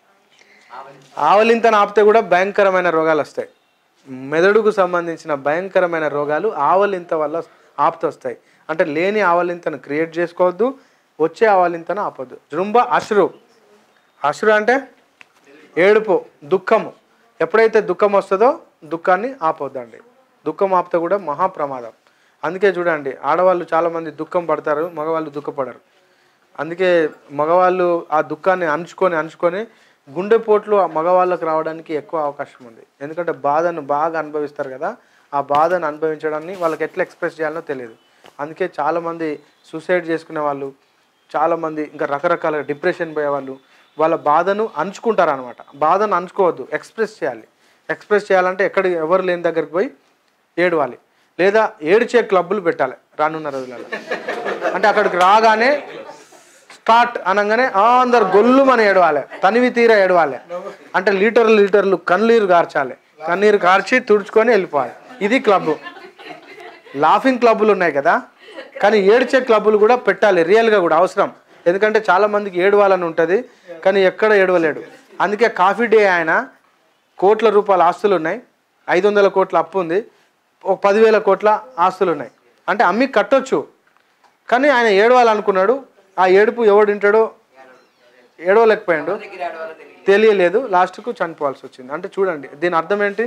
ఆవలింతను ఆపితే కూడా భయంకరమైన రోగాలు వస్తాయి మెదడుకు సంబంధించిన భయంకరమైన రోగాలు ఆవలింత వల్ల ఆపుతూ వస్తాయి అంటే లేని ఆవలింతను క్రియేట్ చేసుకోవద్దు వచ్చే ఆవలింతను ఆపొద్దు జృంబ అశ్రు అశ్రు అంటే ఏడుపు దుఃఖము ఎప్పుడైతే దుఃఖం వస్తుందో దుఃఖాన్ని ఆపొద్దండి దుఃఖం ఆపితే కూడా మహాప్రమాదం అందుకే చూడండి ఆడవాళ్ళు చాలామంది దుఃఖం పడతారు మగవాళ్ళు దుఃఖపడరు అందుకే మగవాళ్ళు ఆ దుఃఖాన్ని అణుచుకొని అణుచుకొని గుండెపోట్లు ఆ మగవాళ్ళకు రావడానికి ఎక్కువ అవకాశం ఉంది ఎందుకంటే బాధను బాగా అనుభవిస్తారు కదా ఆ బాధను అనుభవించడాన్ని వాళ్ళకి ఎట్లా ఎక్స్ప్రెస్ చేయాలో తెలియదు అందుకే చాలామంది సూసైడ్ చేసుకునే వాళ్ళు చాలామంది ఇంకా రకరకాల డిప్రెషన్ పోయే వాళ్ళు వాళ్ళ బాధను అంచుకుంటారు అనమాట బాధను అంచుకోవద్దు ఎక్స్ప్రెస్ చేయాలి ఎక్స్ప్రెస్ చేయాలంటే ఎక్కడ ఎవరు లేని దగ్గరికి పోయి ఏడవాలి లేదా ఏడ్చే క్లబ్బులు పెట్టాలి రానున్న రోజులలో అంటే అక్కడికి రాగానే స్టార్ట్ అనగానే ఆ అందరు గొల్లు మన ఏడవాలి తనివి తీర ఏడవాలి అంటే లీటర్లు లీటర్లు కన్నీరు కార్చాలి కన్నీరు కార్చి తుడుచుకొని వెళ్ళిపోవాలి ఇది క్లబ్ లాఫింగ్ క్లబ్బులు ఉన్నాయి కదా కానీ ఏడ్చే క్లబ్బులు కూడా పెట్టాలి రియల్గా కూడా అవసరం ఎందుకంటే చాలా మందికి ఏడవాలని ఉంటుంది కానీ ఎక్కడ ఏడవలేడు అందుకే కాఫీ డే ఆయన కోట్ల రూపాయల ఆస్తులు ఉన్నాయి ఐదు వందల కోట్ల అప్పు ఉంది ఒక పదివేల కోట్ల ఆస్తులు ఉన్నాయి అంటే అమ్మి కట్టొచ్చు కానీ ఆయన ఏడవాలనుకున్నాడు ఆ ఏడుపు ఎవడు వింటాడో ఏడవలేకపోయాడు తెలియలేదు లాస్ట్కు చనిపోవాల్సి వచ్చింది అంటే చూడండి దీని అర్థం ఏంటి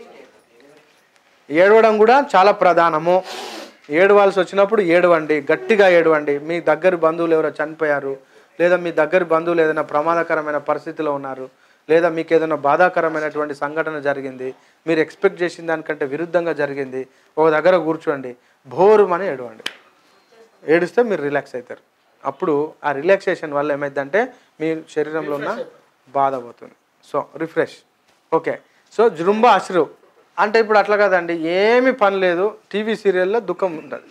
ఏడవడం కూడా చాలా ప్రధానము ఏడవాల్సి వచ్చినప్పుడు ఏడవండి గట్టిగా ఏడవండి మీ దగ్గర బంధువులు ఎవరో చనిపోయారు లేదా మీ దగ్గర బంధువులు ఏదైనా ప్రమాదకరమైన పరిస్థితిలో ఉన్నారు లేదా మీకు ఏదైనా బాధాకరమైనటువంటి సంఘటన జరిగింది మీరు ఎక్స్పెక్ట్ చేసిన దానికంటే విరుద్ధంగా జరిగింది ఒక దగ్గర కూర్చోండి భోరుమని ఏడవండి ఏడిస్తే మీరు రిలాక్స్ అవుతారు అప్పుడు ఆ రిలాక్సేషన్ వల్ల ఏమైందంటే మీ శరీరంలో ఉన్న బాధ పోతుంది సో రిఫ్రెష్ ఓకే సో జృంబ అశ్రు అంటే ఇప్పుడు అట్లా కదండి ఏమి పని లేదు టీవీ సీరియల్లో దుఃఖం ఉంటుంది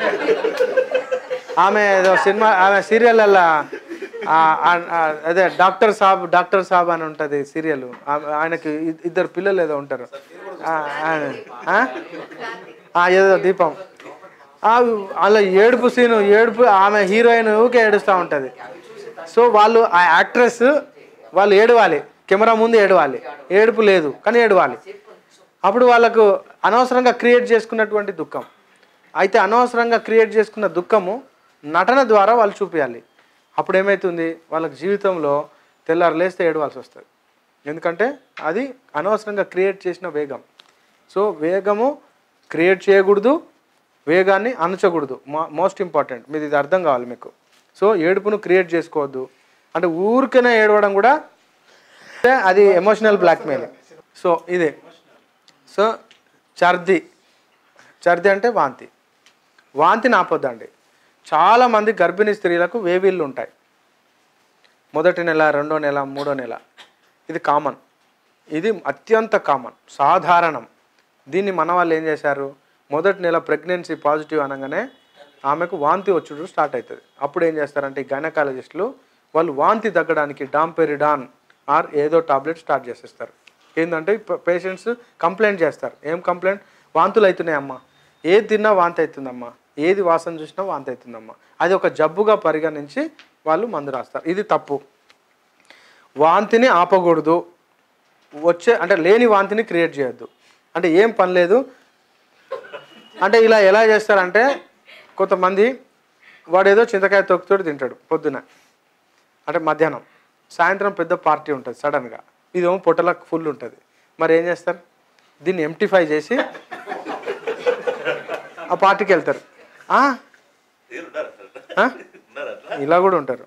ఆమె ఏదో సినిమా ఆమె సీరియల్లో అదే డాక్టర్ సాబ్ డాక్టర్ సాబ్ అని ఉంటుంది సీరియల్ ఆయనకి ఇ- ఇద్దరు పిల్లలు ఏదో ఉంటారు ఆ, ఆ, ఆ, ఏదో దీపం ఆ, అలా ఏడుపు సీను ఏడుపు ఆమె హీరోయిన్ ఊకే ఏడుస్తూ ఉంటుంది సో వాళ్ళు ఆ యాక్ట్రెస్ వాళ్ళు ఏడవాలి కెమెరా ముందు ఏడవాలి ఏడుపు లేదు కానీ ఏడవాలి అప్పుడు వాళ్ళకు అనవసరంగా క్రియేట్ చేసుకున్నటువంటి దుఃఖం అయితే అనవసరంగా క్రియేట్ చేసుకున్న దుఃఖము నటన ద్వారా వాళ్ళు చూపించాలి అప్పుడు ఏమవుతుంది వాళ్ళకి జీవితంలో తెల్లారు లేస్తే ఏడవాల్సి వస్తుంది ఎందుకంటే అది అనవసరంగా క్రియేట్ చేసిన వేగం సో వేగము క్రియేట్ చేయకూడదు వేగాన్ని అణచకూడదు మో మోస్ట్ ఇంపార్టెంట్ మీది ఇది అర్థం కావాలి మీకు సో ఏడుపును క్రియేట్ చేసుకోవద్దు అంటే ఊరికనే ఏడవడం కూడా అంటే అది ఎమోషనల్ బ్లాక్మెయిల్ సో ఇదే సో ఛర్ది ఛర్ది అంటే వాంతి వాంతిని ఆపొద్దండి చాలామంది గర్భిణీ స్త్రీలకు వేవిళ్ళు ఉంటాయి మొదటి నెల రెండో నెల మూడో నెల ఇది కామన్ ఇది అత్యంత కామన్ సాధారణం దీన్ని మన వాళ్ళు ఏం చేశారు మొదటి నెల ప్రెగ్నెన్సీ పాజిటివ్ అనగానే ఆమెకు వాంతి వచ్చుడు స్టార్ట్ అవుతుంది అప్పుడు ఏం చేస్తారంటే ఈ గైనకాలజిస్టులు వాళ్ళు వాంతి తగ్గడానికి డాంపెరిడాన్ ఆర్ ఏదో టాబ్లెట్ స్టార్ట్ చేసేస్తారు ఏంటంటే పేషెంట్స్ కంప్లైంట్ చేస్తారు ఏం కంప్లైంట్ వాంతులు అవుతున్నాయమ్మా ఏది తిన్నా వాంతి అవుతుందమ్మా ఏది వాసన చూసినా వాంతి అవుతుందమ్మా అది ఒక జబ్బుగా పరిగణించి వాళ్ళు మందు రాస్తారు ఇది తప్పు వాంతిని ఆపకూడదు వచ్చే అంటే లేని వాంతిని క్రియేట్ చేయొద్దు అంటే ఏం పని లేదు అంటే ఇలా ఎలా చేస్తారంటే కొంతమంది వాడు ఏదో చింతకాయ తొక్కుతోటి తింటాడు పొద్దున అంటే మధ్యాహ్నం సాయంత్రం పెద్ద పార్టీ ఉంటుంది సడన్గా ఇదేమో పొట్టలకు ఫుల్ ఉంటుంది మరి ఏం చేస్తారు దీన్ని ఎంటిఫై చేసి ఆ పార్టీకి వెళ్తారు ఆ? ఆ? ఇలా కూడా ఉంటారు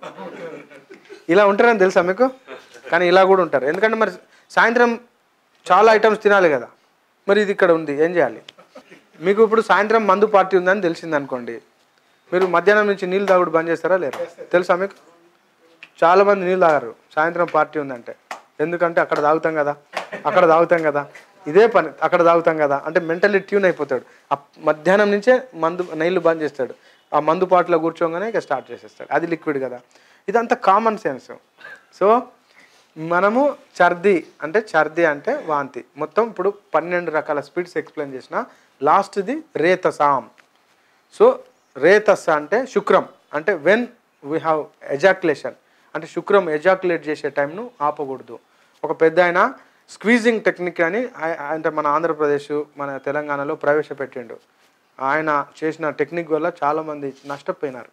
ఇలా ఉంటారని తెలుసా మీకు కానీ ఇలా కూడా ఉంటారు ఎందుకంటే మరి సాయంత్రం చాలా ఐటమ్స్ తినాలి కదా మరి ఇది ఇక్కడ ఉంది ఏం చేయాలి మీకు ఇప్పుడు సాయంత్రం మందు పార్టీ ఉందని తెలిసింది అనుకోండి మీరు మధ్యాహ్నం నుంచి నీళ్ళు తాగుడు బంద్ చేస్తారా లేరు తెలుసా మీకు చాలా మంది నీళ్ళు తాగరు సాయంత్రం పార్టీ ఉందంటే ఎందుకంటే అక్కడ తాగుతాం కదా అక్కడ తాగుతాం కదా ఇదే పని అక్కడ తాగుతాం కదా అంటే మెంటల్లీ ట్యూన్ అయిపోతాడు ఆ మధ్యాహ్నం నుంచే మందు నీళ్లు బంద్ చేస్తాడు ఆ మందు పాటలో కూర్చోగానే ఇక స్టార్ట్ చేసేస్తాడు అది లిక్విడ్ కదా ఇదంతా కామన్ సెన్స్ సో మనము చర్ది అంటే చర్ది అంటే వాంతి మొత్తం ఇప్పుడు పన్నెండు రకాల స్పీడ్స్ ఎక్స్ప్లెయిన్ చేసిన లాస్ట్ది రేతసాం సో రేతస్ అంటే శుక్రం అంటే వెన్ వీ హ్యావ్ ఎజాక్యులేషన్ అంటే శుక్రం ఎజాక్యులేట్ చేసే టైంను ఆపకూడదు ఒక పెద్ద ఆయన స్క్వీజింగ్ టెక్నిక్ అని ఆయ- అంటే మన ఆంధ్రప్రదేశ్ మన తెలంగాణలో ప్రవేశపెట్టిండు ఆయన చేసిన టెక్నిక్ వల్ల చాలామంది నష్టపోయినారు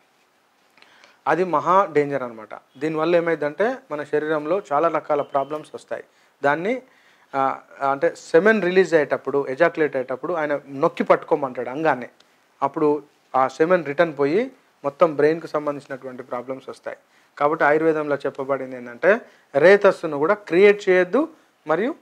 అది మహా డేంజర్ అనమాట దీనివల్ల ఏమైందంటే మన శరీరంలో చాలా రకాల ప్రాబ్లమ్స్ వస్తాయి దాన్ని ఆ, అంటే సెమెన్ రిలీజ్ అయ్యేటప్పుడు ఎజాక్యులేట్ అయ్యేటప్పుడు ఆయన నొక్కి పట్టుకోమంటాడు అంగాన్ని అప్పుడు ఆ సెమెన్ రిటర్న్ పోయి మొత్తం బ్రెయిన్కి సంబంధించినటువంటి ప్రాబ్లమ్స్ వస్తాయి కాబట్టి ఆయుర్వేదంలో చెప్పబడింది ఏంటంటే రేతస్సును కూడా క్రియేట్ చేయొద్దు మరియు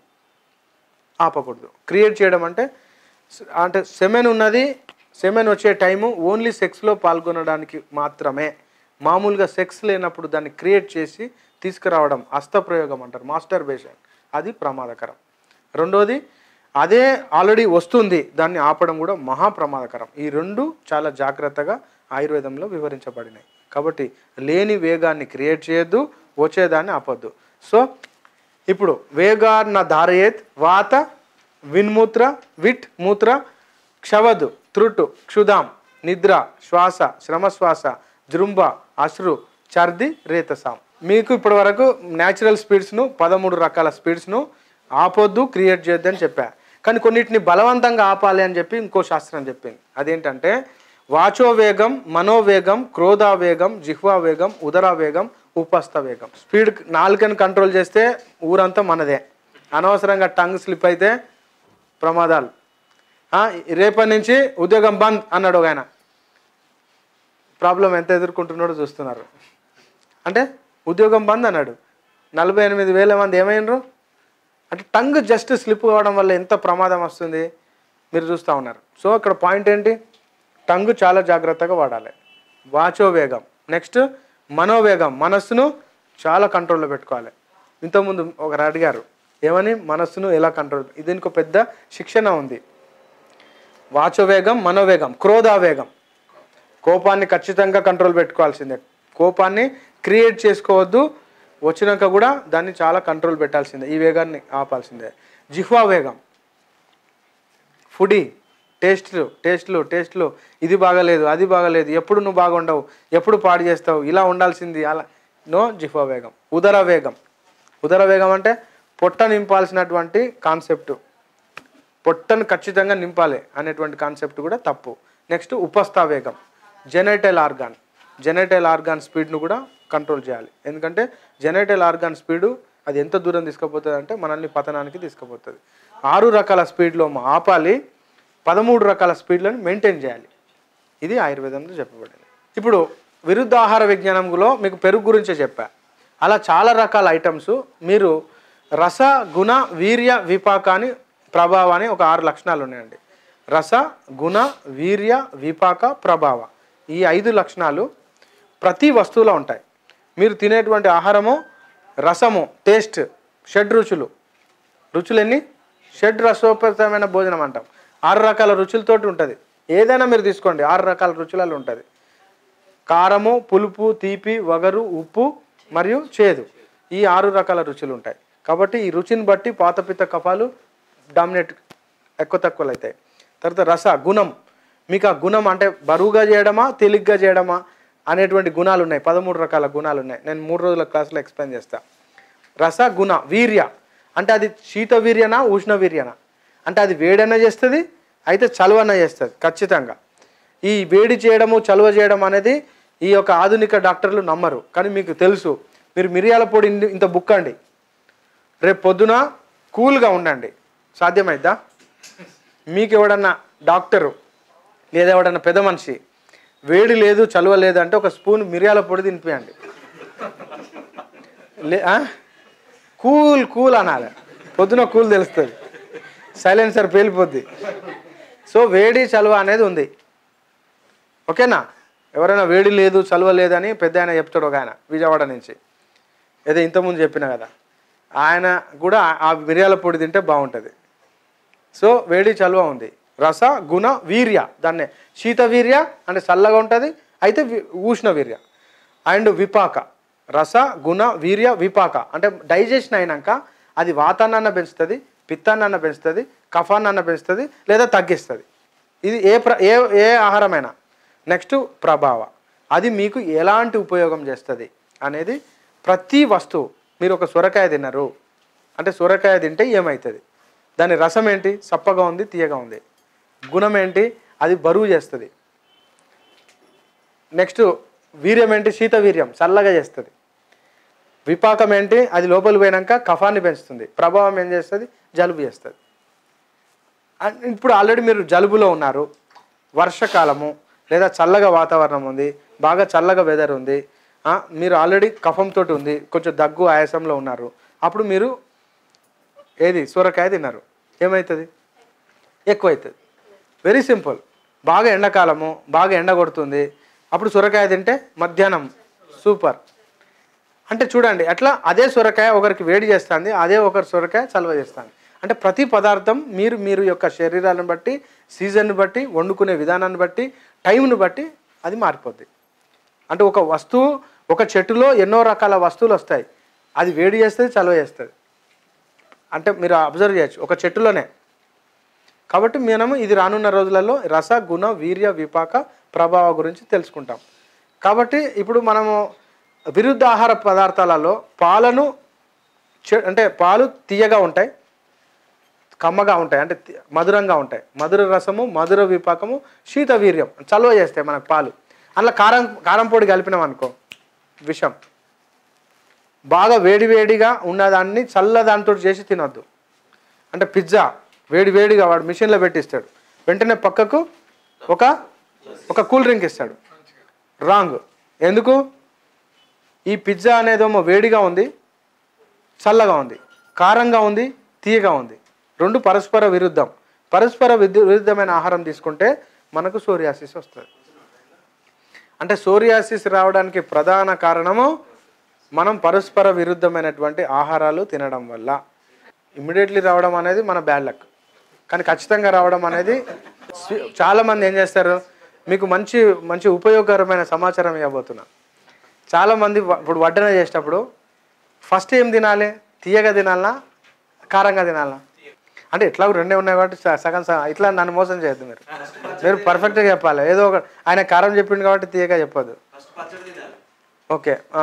ఆపకూడదు క్రియేట్ చేయడం అంటే స- అంటే సెమెన్ ఉన్నది సెమెన్ వచ్చే టైము ఓన్లీ సెక్స్లో పాల్గొనడానికి మాత్రమే మామూలుగా సెక్స్ లేనప్పుడు దాన్ని క్రియేట్ చేసి తీసుకురావడం హస్తప్రయోగం అంటారు మాస్టర్ బేషన్ అది ప్రమాదకరం రెండోది అదే ఆల్రెడీ వస్తుంది దాన్ని ఆపడం కూడా మహా ప్రమాదకరం ఈ రెండు చాలా జాగ్రత్తగా ఆయుర్వేదంలో వివరించబడినాయి కాబట్టి లేని వేగాన్ని క్రియేట్ చేయొద్దు వచ్చేదాన్ని ఆపొద్దు సో ఇప్పుడు వేగార్న ధారయేత్ వాత విన్మూత్ర విట్ మూత్ర క్షవదు త్రుటు క్షుదాం నిద్ర శ్వాస శ్రమశ్వాస జృంభ అశ్రు చర్ది రేతసాం మీకు ఇప్పటి వరకు న్యాచురల్ స్పీడ్స్ను పదమూడు రకాల స్పీడ్స్ను ఆపొద్దు క్రియేట్ చేయొద్దు అని చెప్పా కానీ కొన్నిటిని బలవంతంగా ఆపాలి అని చెప్పి ఇంకో శాస్త్రం చెప్పింది అదేంటంటే వాచోవేగం మనోవేగం క్రోధావేగం జిహ్వావేగం ఉదరావేగం ఉపస్థ వేగం స్పీడ్ నాలుకని కంట్రోల్ చేస్తే ఊరంతా మనదే అనవసరంగా టంగ్ స్లిప్ అయితే ప్రమాదాలు ఆ, రేపటి నుంచి ఉద్యోగం బంద్ అన్నాడు ఒక ఆయన ప్రాబ్లం ఎంత ఎదుర్కొంటున్నాడో చూస్తున్నారు అంటే ఉద్యోగం బంద్ అన్నాడు నలభై ఎనిమిది వేల మంది ఏమైనరు అంటే టంగ్ జస్ట్ స్లిప్ కావడం వల్ల ఎంత ప్రమాదం వస్తుంది మీరు చూస్తూ ఉన్నారు సో ఇక్కడ పాయింట్ ఏంటి టంగ్ చాలా జాగ్రత్తగా వాడాలి వాచో వేగం నెక్స్ట్ మనోవేగం మనస్సును చాలా కంట్రోల్లో పెట్టుకోవాలి ఇంతకుముందు ఒకరు అడిగారు ఏమని మనస్సును ఎలా కంట్రోల్ దీనికి ఒక పెద్ద శిక్షణ ఉంది వాచోవేగం మనోవేగం క్రోధావేగం కోపాన్ని ఖచ్చితంగా కంట్రోల్ పెట్టుకోవాల్సిందే కోపాన్ని క్రియేట్ చేసుకోవద్దు వచ్చినాక కూడా దాన్ని చాలా కంట్రోల్ పెట్టాల్సిందే ఈ వేగాన్ని ఆపాల్సిందే జిహ్వా వేగం ఫుడీ టేస్ట్లు టేస్ట్లు టేస్ట్లు ఇది బాగలేదు అది బాగలేదు ఎప్పుడు నువ్వు బాగుండవు ఎప్పుడు పాడు చేస్తావు ఇలా ఉండాల్సింది అలా నో జిహ్వా వేగం ఉదర వేగం ఉదర వేగం అంటే పొట్ట నింపాల్సినటువంటి కాన్సెప్ట్ పొట్టను ఖచ్చితంగా నింపాలి అనేటువంటి కాన్సెప్ట్ కూడా తప్పు నెక్స్ట్ ఉపస్థా వేగం జెనైటల్ ఆర్గాన్ జెనైటల్ ఆర్గాన్ స్పీడ్ను కూడా కంట్రోల్ చేయాలి ఎందుకంటే జెనైటల్ ఆర్గాన్ స్పీడు అది ఎంత దూరం తీసుకుపోతుంది అంటే మనల్ని పతనానికి తీసుకుపోతుంది ఆరు రకాల స్పీడ్లో ఆపాలి పదమూడు రకాల స్పీడ్లను మెయింటైన్ చేయాలి ఇది ఆయుర్వేదంలో చెప్పబడింది ఇప్పుడు విరుద్ధ ఆహార విజ్ఞానంలో మీకు పెరుగు గురించే చెప్పా అలా చాలా రకాల ఐటమ్స్ మీరు రస గుణ వీర్య విపాకాని ప్రభావాన్ని ఒక ఆరు లక్షణాలు ఉన్నాయండి రస గుణ వీర్య విపాక ప్రభావ ఈ ఐదు లక్షణాలు ప్రతి వస్తువులో ఉంటాయి మీరు తినేటువంటి ఆహారము రసము టేస్ట్ షడ్ రుచులు రుచులు ఎన్ని షడ్ రసోపేతమైన భోజనం అంటాం ఆరు రకాల రుచులతోటి ఉంటుంది ఏదైనా మీరు తీసుకోండి ఆరు రకాల రుచులలో ఉంటుంది కారము పులుపు తీపి వగరు ఉప్పు మరియు చేదు ఈ ఆరు రకాల రుచులు ఉంటాయి కాబట్టి ఈ రుచిని బట్టి పాతపిత్త కఫాలు డామినేట్ ఎక్కువ తక్కువలు అవుతాయి తర్వాత రస గుణం మీకు ఆ గుణం అంటే బరువుగా చేయడమా తేలిగ్గా చేయడమా అనేటువంటి గుణాలు ఉన్నాయి పదమూడు రకాల గుణాలు ఉన్నాయి నేను మూడు రోజుల క్లాస్లో ఎక్స్ప్లెయిన్ చేస్తా రస గుణ వీర్య అంటే అది శీత వీర్యనా ఉష్ణ వీర్యనా అంటే అది వేడన చేస్తుంది అయితే చలువన చేస్తుంది ఖచ్చితంగా ఈ వేడి చేయడము చలువ చేయడం అనేది ఈ యొక్క ఆధునిక డాక్టర్లు నమ్మరు కానీ మీకు తెలుసు మీరు మిరియాల పొడి ఇన్ని- ఇంత బుక్కండి రేపు పొద్దున కూల్గా ఉండండి సాధ్యమైద్దా మీకు ఎవడన్నా డాక్టరు లేదా ఎవడన్నా పెద్ద మనిషి వేడి లేదు చలువ లేదు అంటే ఒక స్పూన్ మిరియాల పొడి తినిపియండి లే ఆ? కూల్ కూల్ అనాలి పొద్దున కూల్ తెలుస్తుంది సైలెన్సర్ పేలిపోద్ది సో వేడి చలువ అనేది ఉంది ఓకేనా ఎవరైనా వేడి లేదు చలువ లేదని పెద్ద ఆయన చెప్తాడు ఒక ఆయన విజయవాడ నుంచి ఏదో ఇంతకుముందు చెప్పిన కదా ఆయన కూడా ఆ- ఆ మిరియాల పొడి తింటే బాగుంటుంది సో వేడి చలువ ఉంది రస గుణ వీర్య దాన్నే శీత వీర్య అంటే చల్లగా ఉంటుంది అయితే వి- ఉష్ణ వీర్య అండ్ విపాక రస గుణ వీర్య విపాక అంటే డైజెషన్ అయినాక అది వాతాన్నన్న పెంచుతుంది పిత్తాన్నన్న పెంచుతుంది కఫాన్నన్న పెంచుతుంది లేదా తగ్గిస్తుంది ఇది ఏ ప్ర ఏ ఏ ఆహారమైనా నెక్స్ట్ ప్రభావ అది మీకు ఎలాంటి ఉపయోగం చేస్తుంది అనేది ప్రతి వస్తువు మీరు ఒక సొరకాయ తిన్నారు అంటే సొరకాయ తింటే ఏమవుతుంది దాని రసం ఏంటి సప్పగా ఉంది తీయగా ఉంది గుణం ఏంటి అది బరువు చేస్తుంది నెక్స్ట్ వీర్యం ఏంటి శీత వీర్యం చల్లగా చేస్తుంది విపాకం ఏంటి అది లోపలి పోయినాక కఫాన్ని పెంచుతుంది ప్రభావం ఏం చేస్తుంది జలుబు చేస్తుంది అండ్ ఇప్పుడు ఆల్రెడీ మీరు జలుబులో ఉన్నారు వర్షకాలము లేదా చల్లగా వాతావరణం ఉంది బాగా చల్లగా వెదర్ ఉంది ఆ, మీరు ఆల్రెడీ కఫంతో ఉంది కొంచెం దగ్గు ఆయాసంలో ఉన్నారు అప్పుడు మీరు ఏది సొరకాయ తిన్నారు ఏమవుతుంది ఎక్కువ అవుతుంది వెరీ సింపుల్ బాగా ఎండాకాలము బాగా ఎండ కొడుతుంది అప్పుడు సొరకాయ తింటే మధ్యాహ్నం సూపర్ అంటే చూడండి అట్లా అదే సొరకాయ ఒకరికి వేడి చేస్తుంది అదే ఒకరి సొరకాయ చలవ చేస్తుంది అంటే ప్రతి పదార్థం మీరు మీరు యొక్క శరీరాన్ని బట్టి సీజన్ని బట్టి వండుకునే విధానాన్ని బట్టి టైంని బట్టి అది మారిపోద్ది అంటే ఒక వస్తువు ఒక చెట్టులో ఎన్నో రకాల వస్తువులు వస్తాయి అది వేడి చేస్తుంది చలవ చేస్తుంది అంటే మీరు అబ్జర్వ్ చేయొచ్చు ఒక చెట్టులోనే కాబట్టి మనము ఇది రానున్న రోజులలో రస గుణ వీర్య విపాక ప్రభావ గురించి తెలుసుకుంటాం కాబట్టి ఇప్పుడు మనము విరుద్ధ ఆహార పదార్థాలలో పాలను చె- అంటే పాలు తీయగా ఉంటాయి కమ్మగా ఉంటాయి అంటే తి- మధురంగా ఉంటాయి మధుర రసము మధుర విపాకము శీత వీర్యం చలువ చేస్తాయి మనకు పాలు అందులో కారం కారం పొడి కలిపినాం అనుకో విషం బాగా వేడివేడిగా ఉన్నదాన్ని చల్ల దాంతో చేసి తినొద్దు అంటే పిజ్జా వేడి వేడిగా వాడు మిషన్లో పెట్టిస్తాడు వెంటనే పక్కకు ఒక ఒక కూల్ డ్రింక్ ఇస్తాడు రాంగ్ ఎందుకు ఈ పిజ్జా అనేదేమో వేడిగా ఉంది చల్లగా ఉంది కారంగా ఉంది తీయగా ఉంది రెండు పరస్పర విరుద్ధం పరస్పర విద్యు విరుద్ధమైన ఆహారం తీసుకుంటే మనకు సోరియాసిస్ వస్తుంది అంటే సోరియాసిస్ రావడానికి ప్రధాన కారణము మనం పరస్పర విరుద్ధమైనటువంటి ఆహారాలు తినడం వల్ల ఇమ్మీడియట్లీ రావడం అనేది మన బ్యాడ్ లక్ కానీ ఖచ్చితంగా రావడం అనేది స్వి- చాలామంది ఏం చేస్తారు మీకు మంచి మంచి ఉపయోగకరమైన సమాచారం ఇవ్వబోతున్నా చాలామంది వ- ఇప్పుడు వడ్డన చేసేటప్పుడు ఫస్ట్ ఏం తినాలి తీయగా తినాలనా కారంగా తినాలనా అంటే ఎట్లా రెండే ఉన్నాయి కాబట్టి స- సగం సగం ఇట్లా నన్ను మోసం చేయొద్దు మీరు మీరు పర్ఫెక్ట్గా చెప్పాలి ఏదో ఒక ఆయన కారం చెప్పిండు కాబట్టి తీయగా చెప్పొద్దు ఫస్ట్ పచ్చడి తినాలి ఓకే ఆ.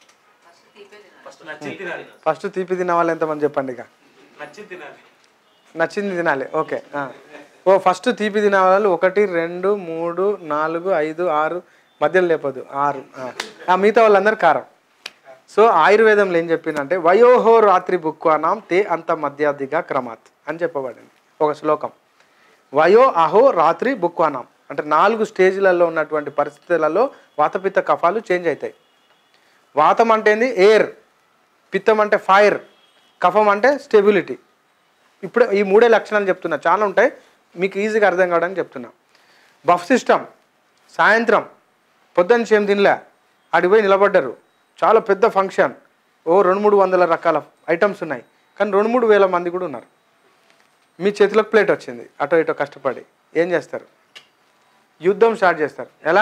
ఫస్ట్ నచ్చింది తినాలి ఫస్ట్ తీపి తిన వాళ్ళు ఎంతమంది చెప్పండి ఇక నచ్చింది తినాలి నచ్చింది తినాలి ఓకే ఆ. ఓ ఫస్ట్ తీపి తినే వాళ్ళు ఒకటి రెండు మూడు నాలుగు ఐదు ఆరు మధ్యలో లేపదు ఆరు ఆ. ఆ, మిగతా వాళ్ళందరూ కారం సో ఆయుర్వేదంలో ఏం చెప్పిందంటే వయోహో రాత్రి బుక్వానాం తే అంత మధ్యాదిగా క్రమాత్ అని చెప్పబడింది ఒక శ్లోకం వయో అహో రాత్రి బుక్వానాం అంటే నాలుగు స్టేజ్లలో ఉన్నటువంటి పరిస్థితులలో వాతపిత్త కఫాలు చేంజ్ అవుతాయి వాతం అంటే ఏంది ఎయిర్ పిత్తం అంటే ఫైర్ కఫం అంటే స్టెబిలిటీ ఇప్పుడు ఈ మూడే లక్షణాలు చెప్తున్నా చాలా ఉంటాయి మీకు ఈజీగా అర్థం కావడానికి చెప్తున్నా బఫ్ సిస్టమ్ సాయంత్రం పొద్దున్న ఏం తినలే ఆడికి పోయి నిలబడ్డారు చాలా పెద్ద ఫంక్షన్ ఓ రెండు మూడు వందల రకాల ఐటమ్స్ ఉన్నాయి కానీ రెండు మూడు వేల మంది కూడా ఉన్నారు మీ చేతిలోకి ప్లేట్ వచ్చింది అటో ఇటో కష్టపడి ఏం చేస్తారు యుద్ధం స్టార్ట్ చేస్తారు ఎలా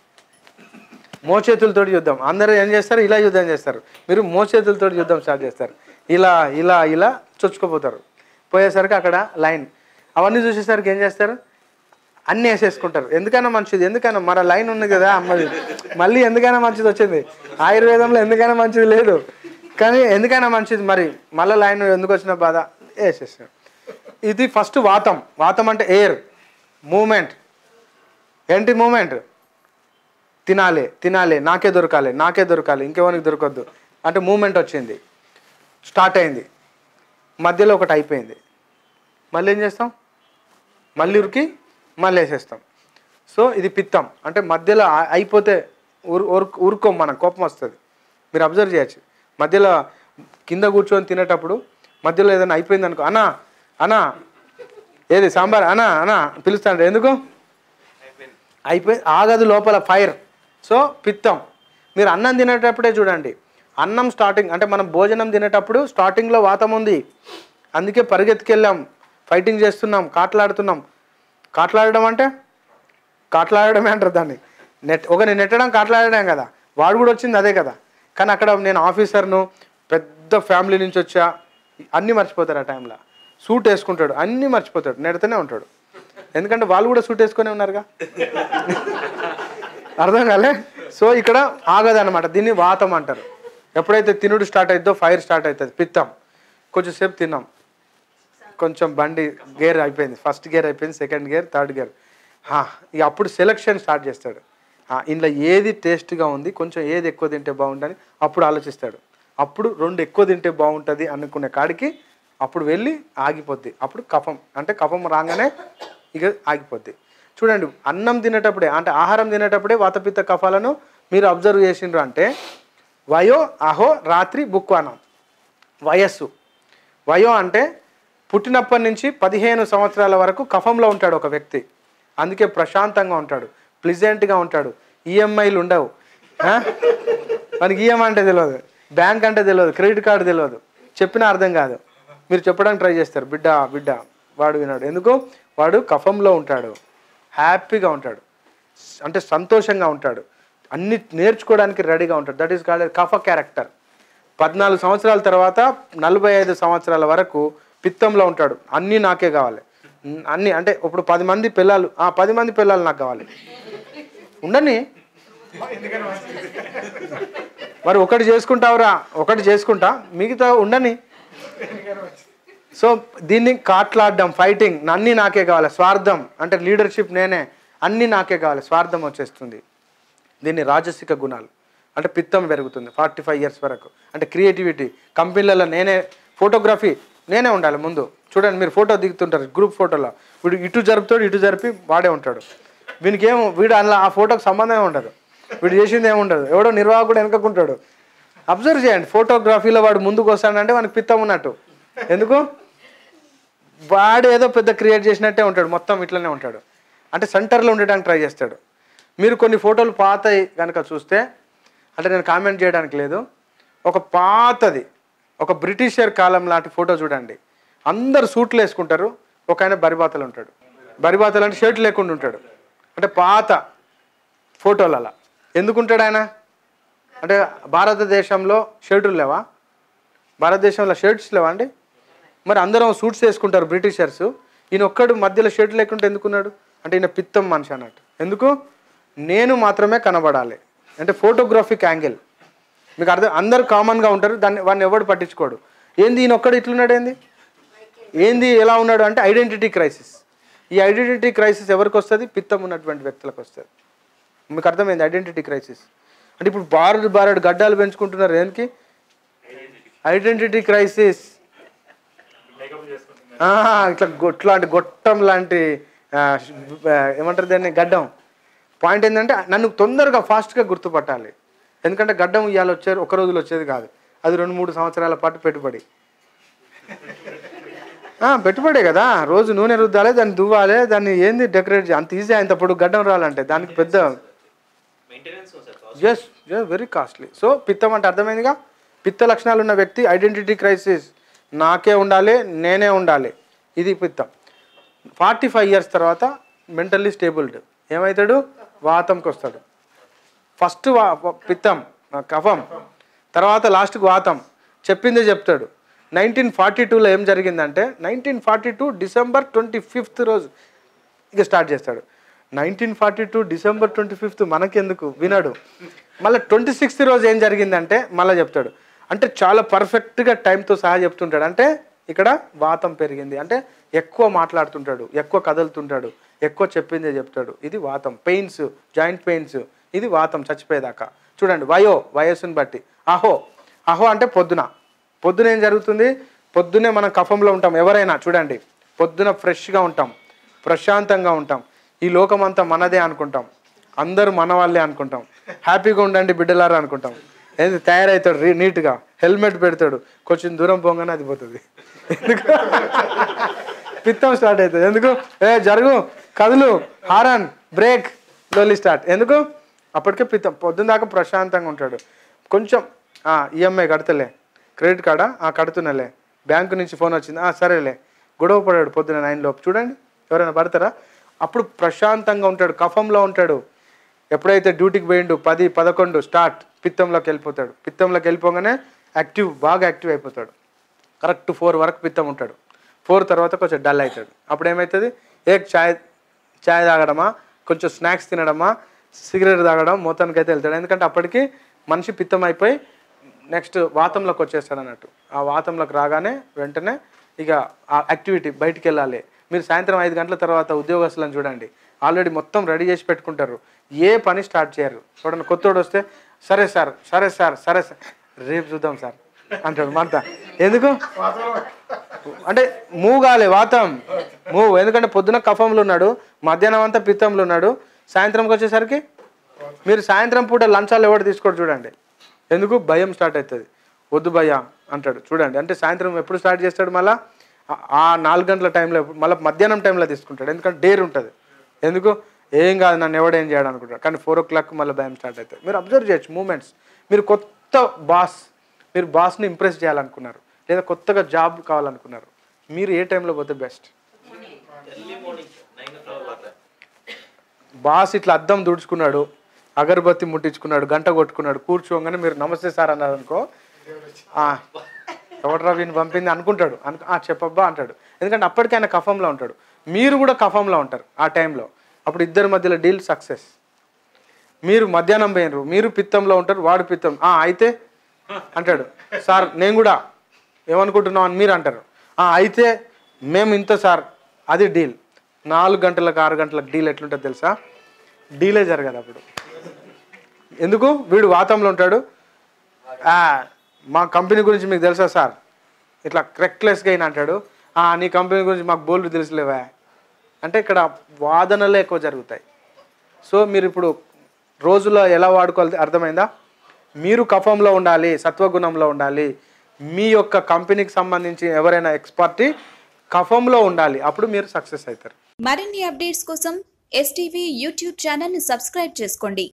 మోచేతులతో యుద్ధం అందరూ ఏం చేస్తారు ఇలా యుద్ధం చేస్తారు మీరు మోచేతులతో యుద్ధం స్టార్ట్ చేస్తారు ఇలా ఇలా ఇలా చొచ్చుకుపోతారు పోయేసరికి అక్కడ లైన్ అవన్నీ చూసేసరికి ఏం చేస్తారు అన్నీ వేసేసుకుంటారు ఎందుకైనా మంచిది ఎందుకైనా మన లైన్ ఉంది కదా అమ్మది మళ్ళీ ఎందుకైనా మంచిది వచ్చింది ఆయుర్వేదంలో ఎందుకైనా మంచిది లేదు కానీ ఎందుకైనా మంచిది మరి మళ్ళీ లైన్ ఎందుకు వచ్చిన బాధ వేసేసాడు ఇది ఫస్ట్ వాతం వాతం అంటే ఎయిర్ మూమెంట్ ఏంటి మూమెంట్ తినాలి తినాలి నాకే దొరకాలి నాకే దొరకాలి ఇంకెవరికి దొరకద్దు అంటే మూమెంట్ వచ్చింది స్టార్ట్ అయింది మధ్యలో ఒకటి అయిపోయింది మళ్ళీ ఏం చేస్తాం మళ్ళీ ఉరికి మళ్ళీ వేసేస్తాం సో ఇది పిత్తం అంటే మధ్యలో ఆ- అయిపోతే ఊరు ఊరు- ఊరుకోం మనం కోపం వస్తుంది మీరు అబ్జర్వ్ చేయొచ్చు మధ్యలో కింద కూర్చొని తినేటప్పుడు మధ్యలో ఏదైనా అయిపోయింది అనుకో అన్నా అన్నా ఏది సాంబార్ అన్నా అన్నా పిలుస్తాడు ఎందుకు అయిపోయి ఆగదు లోపల ఫైర్ సో పిత్తం మీరు అన్నం తినేటప్పుడే చూడండి అన్నం స్టార్టింగ్ అంటే మనం భోజనం తినేటప్పుడు స్టార్టింగ్లో వాతం ఉంది అందుకే పరిగెత్తుకెళ్ళాం ఫైటింగ్ చేస్తున్నాం కాట్లాడుతున్నాం కాట్లాడడం అంటే కాట్లాడడమే అంటారు దాన్ని నెట్ ఒకరిని నెట్టడం కాట్లాడడం కదా వాడు కూడా వచ్చింది అదే కదా కానీ అక్కడ నేను ఆఫీసర్ను పెద్ద ఫ్యామిలీ నుంచి వచ్చా అన్నీ మర్చిపోతారు ఆ టైంలో సూట్ వేసుకుంటాడు అన్నీ మర్చిపోతాడు నెడుతూనే ఉంటాడు ఎందుకంటే వాళ్ళు కూడా సూట్ వేసుకొని ఉన్నారుగా అర్థం కాలే సో ఇక్కడ ఆగదన్నమాట దీన్ని వాతం అంటారు ఎప్పుడైతే తినుడు స్టార్ట్ అవుతుందో ఫైర్ స్టార్ట్ అవుతుంది పిత్తం కొంచెంసేపు తిన్నాం కొంచెం బండి గేర్ అయిపోయింది ఫస్ట్ గేర్ అయిపోయింది సెకండ్ గేర్ థర్డ్ గేర్ ఇక అప్పుడు సెలక్షన్ స్టార్ట్ చేస్తాడు ఆ, ఇందులో ఏది టేస్ట్గా ఉంది కొంచెం ఏది ఎక్కువ తింటే బాగుంటుంది అప్పుడు ఆలోచిస్తాడు అప్పుడు రెండు ఎక్కువ తింటే బాగుంటుంది అనుకునే కాడికి అప్పుడు వెళ్ళి ఆగిపోద్ది అప్పుడు కఫం అంటే కఫం రాగానే ఇక ఆగిపోద్ది చూడండి అన్నం తినేటప్పుడే అంటే ఆహారం తినేటప్పుడే వాతపిత్త కఫాలను మీరు అబ్జర్వ్ చేసిండ్రు అంటే వయో అహో రాత్రి బుక్వానం వయస్సు వయో అంటే పుట్టినప్పటి నుంచి పదిహేను సంవత్సరాల వరకు కఫంలో ఉంటాడు ఒక వ్యక్తి అందుకే ప్రశాంతంగా ఉంటాడు ప్లిజెంట్గా ఉంటాడు ఈఎంఐలు ఉండవు ఆ? మనకి ఈఎంఐ అంటే తెలియదు బ్యాంక్ అంటే తెలియదు క్రెడిట్ కార్డు తెలియదు చెప్పినా అర్థం కాదు మీరు చెప్పడానికి ట్రై చేస్తారు బిడ్డ బిడ్డ వాడు వినాడు ఎందుకు వాడు కఫంలో ఉంటాడు హ్యాపీగా ఉంటాడు అంటే సంతోషంగా ఉంటాడు అన్ని నేర్చుకోవడానికి రెడీగా ఉంటాడు దట్ ఈస్ కాల్డ్ కఫ క్యారెక్టర్ పద్నాలుగు సంవత్సరాల తర్వాత నలభై ఐదు సంవత్సరాల వరకు పిత్తంలో ఉంటాడు అన్నీ నాకే కావాలి ఉమ్, అన్నీ అంటే ఇప్పుడు పది మంది పిల్లలు ఆ పది మంది పిల్లలు నాకు కావాలి ఉండని మరి ఒకటి చేసుకుంటావురా ఒకటి చేసుకుంటా మిగతా ఉండని సో దీన్ని కాట్లాడడం ఫైటింగ్ అన్నీ నాకే కావాలి స్వార్థం అంటే లీడర్షిప్ నేనే అన్నీ నాకే కావాలి స్వార్థం వచ్చేస్తుంది దీన్ని రాజసిక గుణాలు అంటే పిత్తం పెరుగుతుంది ఫార్టీ ఫైవ్ ఇయర్స్ వరకు అంటే క్రియేటివిటీ కంపెనీలలో నేనే ఫోటోగ్రఫీ నేనే ఉండాలి ముందు చూడండి మీరు ఫోటో దిగుతుంటారు గ్రూప్ ఫోటోలో వీడు ఇటు జరుపుతాడు ఇటు జరిపి వాడే ఉంటాడు వీనికి ఏం వీడు అందులో ఆ ఫోటోకి సంబంధమే ఉండదు వీడు చేసింది ఏముండదు ఎవడో నిర్వాహకుడు వెనకకుంటాడు అబ్జర్వ్ చేయండి ఫోటోగ్రఫీలో వాడు ముందుకు వస్తాడంటే వానికి పిత్తం ఉన్నట్టు ఎందుకు వాడు ఏదో పెద్ద క్రియేట్ చేసినట్టే ఉంటాడు మొత్తం ఇట్లనే ఉంటాడు అంటే సెంటర్లో ఉండడానికి ట్రై చేస్తాడు మీరు కొన్ని ఫోటోలు పాతవి కనుక చూస్తే అంటే నేను కామెంట్ చేయడానికి లేదు ఒక పాతది ఒక బ్రిటిషర్ కాలం లాంటి ఫోటో చూడండి అందరు సూట్లు వేసుకుంటారు ఒక ఆయన బరిబాతలు ఉంటాడు బరిబాతలు అంటే షర్ట్ లేకుండా ఉంటాడు అంటే పాత ఫోటోలు అలా ఎందుకుంటాడు ఆయన అంటే భారతదేశంలో షర్టులు లేవా భారతదేశంలో షర్ట్స్ లేవా అండి మరి అందరం సూట్స్ వేసుకుంటారు బ్రిటిషర్స్ ఈయన ఒక్కడు మధ్యలో షర్ట్ లేకుంటే ఎందుకున్నాడు అంటే ఈయన పిత్తం మనిషి అన్నట్టు ఎందుకు నేను మాత్రమే కనబడాలి అంటే ఫోటోగ్రాఫిక్ యాంగిల్ మీకు అర్థం అందరు కామన్గా ఉంటారు దాన్ని వాడిని ఎవడు పట్టించుకోడు ఏంది ఈయన ఒక్కడు ఇట్లున్నాడు ఏంది ఏంది ఎలా ఉన్నాడు అంటే ఐడెంటిటీ క్రైసిస్ ఈ ఐడెంటిటీ క్రైసిస్ ఎవరికి వస్తుంది పిత్తం ఉన్నటువంటి వ్యక్తులకు వస్తుంది మీకు అర్థమైంది ఐడెంటిటీ క్రైసిస్ అంటే ఇప్పుడు బారుడు బారుడు గడ్డాలు పెంచుకుంటున్నారు దేనికి ఐడెంటిటీ క్రైసిస్ ఆ, ఇట్లా గొట్ లాంటి గొట్టం లాంటి ఆ, ఆ, ఏమంటారు దాన్ని గడ్డం పాయింట్ ఏంటంటే నన్ను తొందరగా ఫాస్ట్గా గుర్తుపట్టాలి ఎందుకంటే గడ్డం ఇవాళ వచ్చేది ఒక రోజులో వచ్చేది కాదు అది రెండు మూడు సంవత్సరాల పాటు పెట్టుబడి ఆ, పెట్టుబడే కదా రోజు నూనె రుద్దాలి దాన్ని దువ్వాలి దాన్ని ఏంది డెకరేట్ చేయాలి అంత ఈజీ అయినప్పుడు గడ్డం రావాలంటే దానికి పెద్ద maintenance sir yes yes very costly so పిత్తం అంటే అర్థమైందిగా పిత్త లక్షణాలు ఉన్న వ్యక్తి ఐడెంటిటీ క్రైసిస్ నాకే ఉండాలి నేనే ఉండాలి ఇది పిత్తం ఫార్టీ ఫైవ్ ఇయర్స్ తర్వాత మెంటల్లీ స్టేబుల్డ్ ఏమవుతాడు వాతంకి వస్తాడు ఫస్ట్ వా వా- పిత్తం ఆ, కఫం తర్వాత లాస్ట్కి వాతం చెప్పిందే చెప్తాడు నైన్టీన్ ఫార్టీ టూలో ఏం జరిగిందంటే nineteen forty two December twenty fifth రోజు ఇక స్టార్ట్ చేస్తాడు nineteen forty two December twenty fifth మనకెందుకు వినడు మళ్ళీ ట్వంటీ సిక్స్త్ రోజు ఏం జరిగిందంటే మళ్ళీ చెప్తాడు అంటే చాలా పర్ఫెక్ట్గా టైంతో సహా చెప్తుంటాడు అంటే ఇక్కడ వాతం పెరిగింది అంటే ఎక్కువ మాట్లాడుతుంటాడు ఎక్కువ కదులుతుంటాడు ఎక్కువ చెప్పిందే చెప్తాడు ఇది వాతం పెయిన్స్ జాయింట్ పెయిన్స్ ఇది వాతం చచ్చిపోయేదాకా చూడండి వయో వయస్సుని బట్టి అహో అహో అంటే పొద్దున పొద్దున ఏం జరుగుతుంది పొద్దునే మనం కఫంలో ఉంటాం ఎవరైనా చూడండి పొద్దున ఫ్రెష్గా ఉంటాం ప్రశాంతంగా ఉంటాం ఈ లోకం అంతా మనదే అనుకుంటాం అందరూ మన వాళ్ళే అనుకుంటాం హ్యాపీగా ఉండండి బిడ్డలారా అనుకుంటాం ఏంది తయారవుతాడు రీ నీట్గా హెల్మెట్ పెడతాడు కొంచెం దూరం పోగానే అది పోతుంది ఎందుకు పిత్తం స్టార్ట్ అవుతుంది ఎందుకు ఏ జరుగు కదులు హారన్ బ్రేక్ లోలీ స్టార్ట్ ఎందుకు అప్పటికే పిత్తం పొద్దున్న దాకా ప్రశాంతంగా ఉంటాడు కొంచెం ఈఎంఐ కడతలే క్రెడిట్ కార్డా ఆ కడుతున్నలే బ్యాంకు నుంచి ఫోన్ వచ్చింది ఆ సరేలే గొడవ పడాడు పొద్దున నైన్ లోపు చూడండి ఎవరైనా పడతారా అప్పుడు ప్రశాంతంగా ఉంటాడు కఫంలో ఉంటాడు ఎప్పుడైతే డ్యూటీకి పోయిండు పది పదకొండు స్టార్ట్ పిత్తంలోకి వెళ్ళిపోతాడు పిత్తంలోకి వెళ్ళిపోగానే యాక్టివ్ బాగా యాక్టివ్ అయిపోతాడు కరెక్ట్ ఫోర్ వరకు పిత్తం ఉంటాడు ఫోర్ తర్వాత కొంచెం డల్ అవుతాడు అప్పుడు ఏమవుతుంది ఏ చాయ్ చాయ్ తాగడమా కొంచెం స్నాక్స్ తినడమా సిగరెట్ తాగడం మొత్తానికి అయితే వెళ్తాడు ఎందుకంటే అప్పటికి మనిషి పిత్తం అయిపోయి నెక్స్ట్ వాతంలోకి వచ్చేస్తాడు అన్నట్టు ఆ వాతంలోకి రాగానే వెంటనే ఇక ఆ యాక్టివిటీ బయటికి వెళ్ళాలి మీరు సాయంత్రం ఐదు గంటల తర్వాత ఉద్యోగస్తులను చూడండి ఆల్రెడీ మొత్తం రెడీ చేసి పెట్టుకుంటారు ఏ పని స్టార్ట్ చేయరు చూడండి కొత్తోడు వస్తే సరే సార్ సరే సార్ సరే సార్ రేపు చూద్దాం సార్ అంటాడు మనత ఎందుకు అంటే మూవ్ కాలే వాతం మూవ్ ఎందుకంటే పొద్దున కఫంలో ఉన్నాడు మధ్యాహ్నం అంతా పిత్తంలో ఉన్నాడు సాయంత్రంకి వచ్చేసరికి మీరు సాయంత్రం పూట లంచాలు ఎవరు తీసుకోడు చూడండి ఎందుకు భయం స్టార్ట్ అవుతుంది వద్దు భయ అంటాడు చూడండి అంటే సాయంత్రం ఎప్పుడు స్టార్ట్ చేస్తాడు మళ్ళా ఆ- ఆ నాలుగు గంటల టైంలో మళ్ళీ మధ్యాహ్నం టైంలో తీసుకుంటాడు ఎందుకంటే డేర్ ఉంటుంది ఎందుకు ఏం కాదు నన్ను ఎవడేం చేయడం అనుకుంటాడు కానీ ఫోర్ ఓ క్లాక్ మళ్ళీ భయం స్టార్ట్ అవుతుంది మీరు అబ్జర్వ్ చేయొచ్చు మూమెంట్స్ మీరు కొత్త బాస్ మీరు బాస్ని ఇంప్రెస్ చేయాలనుకున్నారు లేదా కొత్తగా జాబ్ కావాలనుకున్నారు మీరు ఏ టైంలో పోతే best early morning nine o'clock అట్లా బాస్ ఇట్లా అద్దం దుడుచుకున్నాడు అగరబత్తి ముట్టించుకున్నాడు గంట కొట్టుకున్నాడు కూర్చోగానే మీరు నమస్తే సార్ అన్నారు అనుకో "ఆ, ఎవడ్రా వీని పంపింది అనుకుంటాడు అను "ఆ, చెప్పబ్బా అంటాడు ఎందుకంటే అప్పటికి ఆయన కఫంలో ఉంటాడు మీరు కూడా కఫంలో ఉంటారు ఆ టైంలో అప్పుడు ఇద్దరి మధ్యలో డీల్ సక్సెస్ మీరు మధ్యాహ్నం పోయినరు మీరు పిత్తంలో ఉంటారు వాడు పిత్తం "ఆ, అయితే అంటాడు సార్ నేను కూడా ఏమనుకుంటున్నాం అని మీరు అంటారు "ఆ, అయితే మేము ఇంత సార్ అది డీల్ నాలుగు గంటలకు ఆరు గంటలకు డీల్ ఎట్లుంటుంది తెలుసా డీలే జరగదు అప్పుడు ఎందుకు వీడు వాతంలో ఉంటాడు "ఆ, మా కంపెనీ గురించి మీకు తెలుసా సార్ ఇట్లా క్రెక్లెస్గా అయిన అంటాడు "ఆ, నీ కంపెనీ గురించి మాకు బోల్డ్ తెలుసులేవా అంటే ఇక్కడ వాదనలే ఎక్కువ జరుగుతాయి సో మీరు ఇప్పుడు రోజులో ఎలా వాడుకోవాలి అర్థమైందా మీరు కఫంలో ఉండాలి సత్వగుణంలో ఉండాలి మీ యొక్క కంపెనీకి సంబంధించి ఎవరైనా ఎక్స్పర్టీ కఫంలో ఉండాలి అప్పుడు మీరు సక్సెస్ అవుతారు మరిన్ని అప్డేట్స్ కోసం ఎస్టీవీ యూట్యూబ్ ఛానల్ని సబ్స్క్రైబ్ చేసుకోండి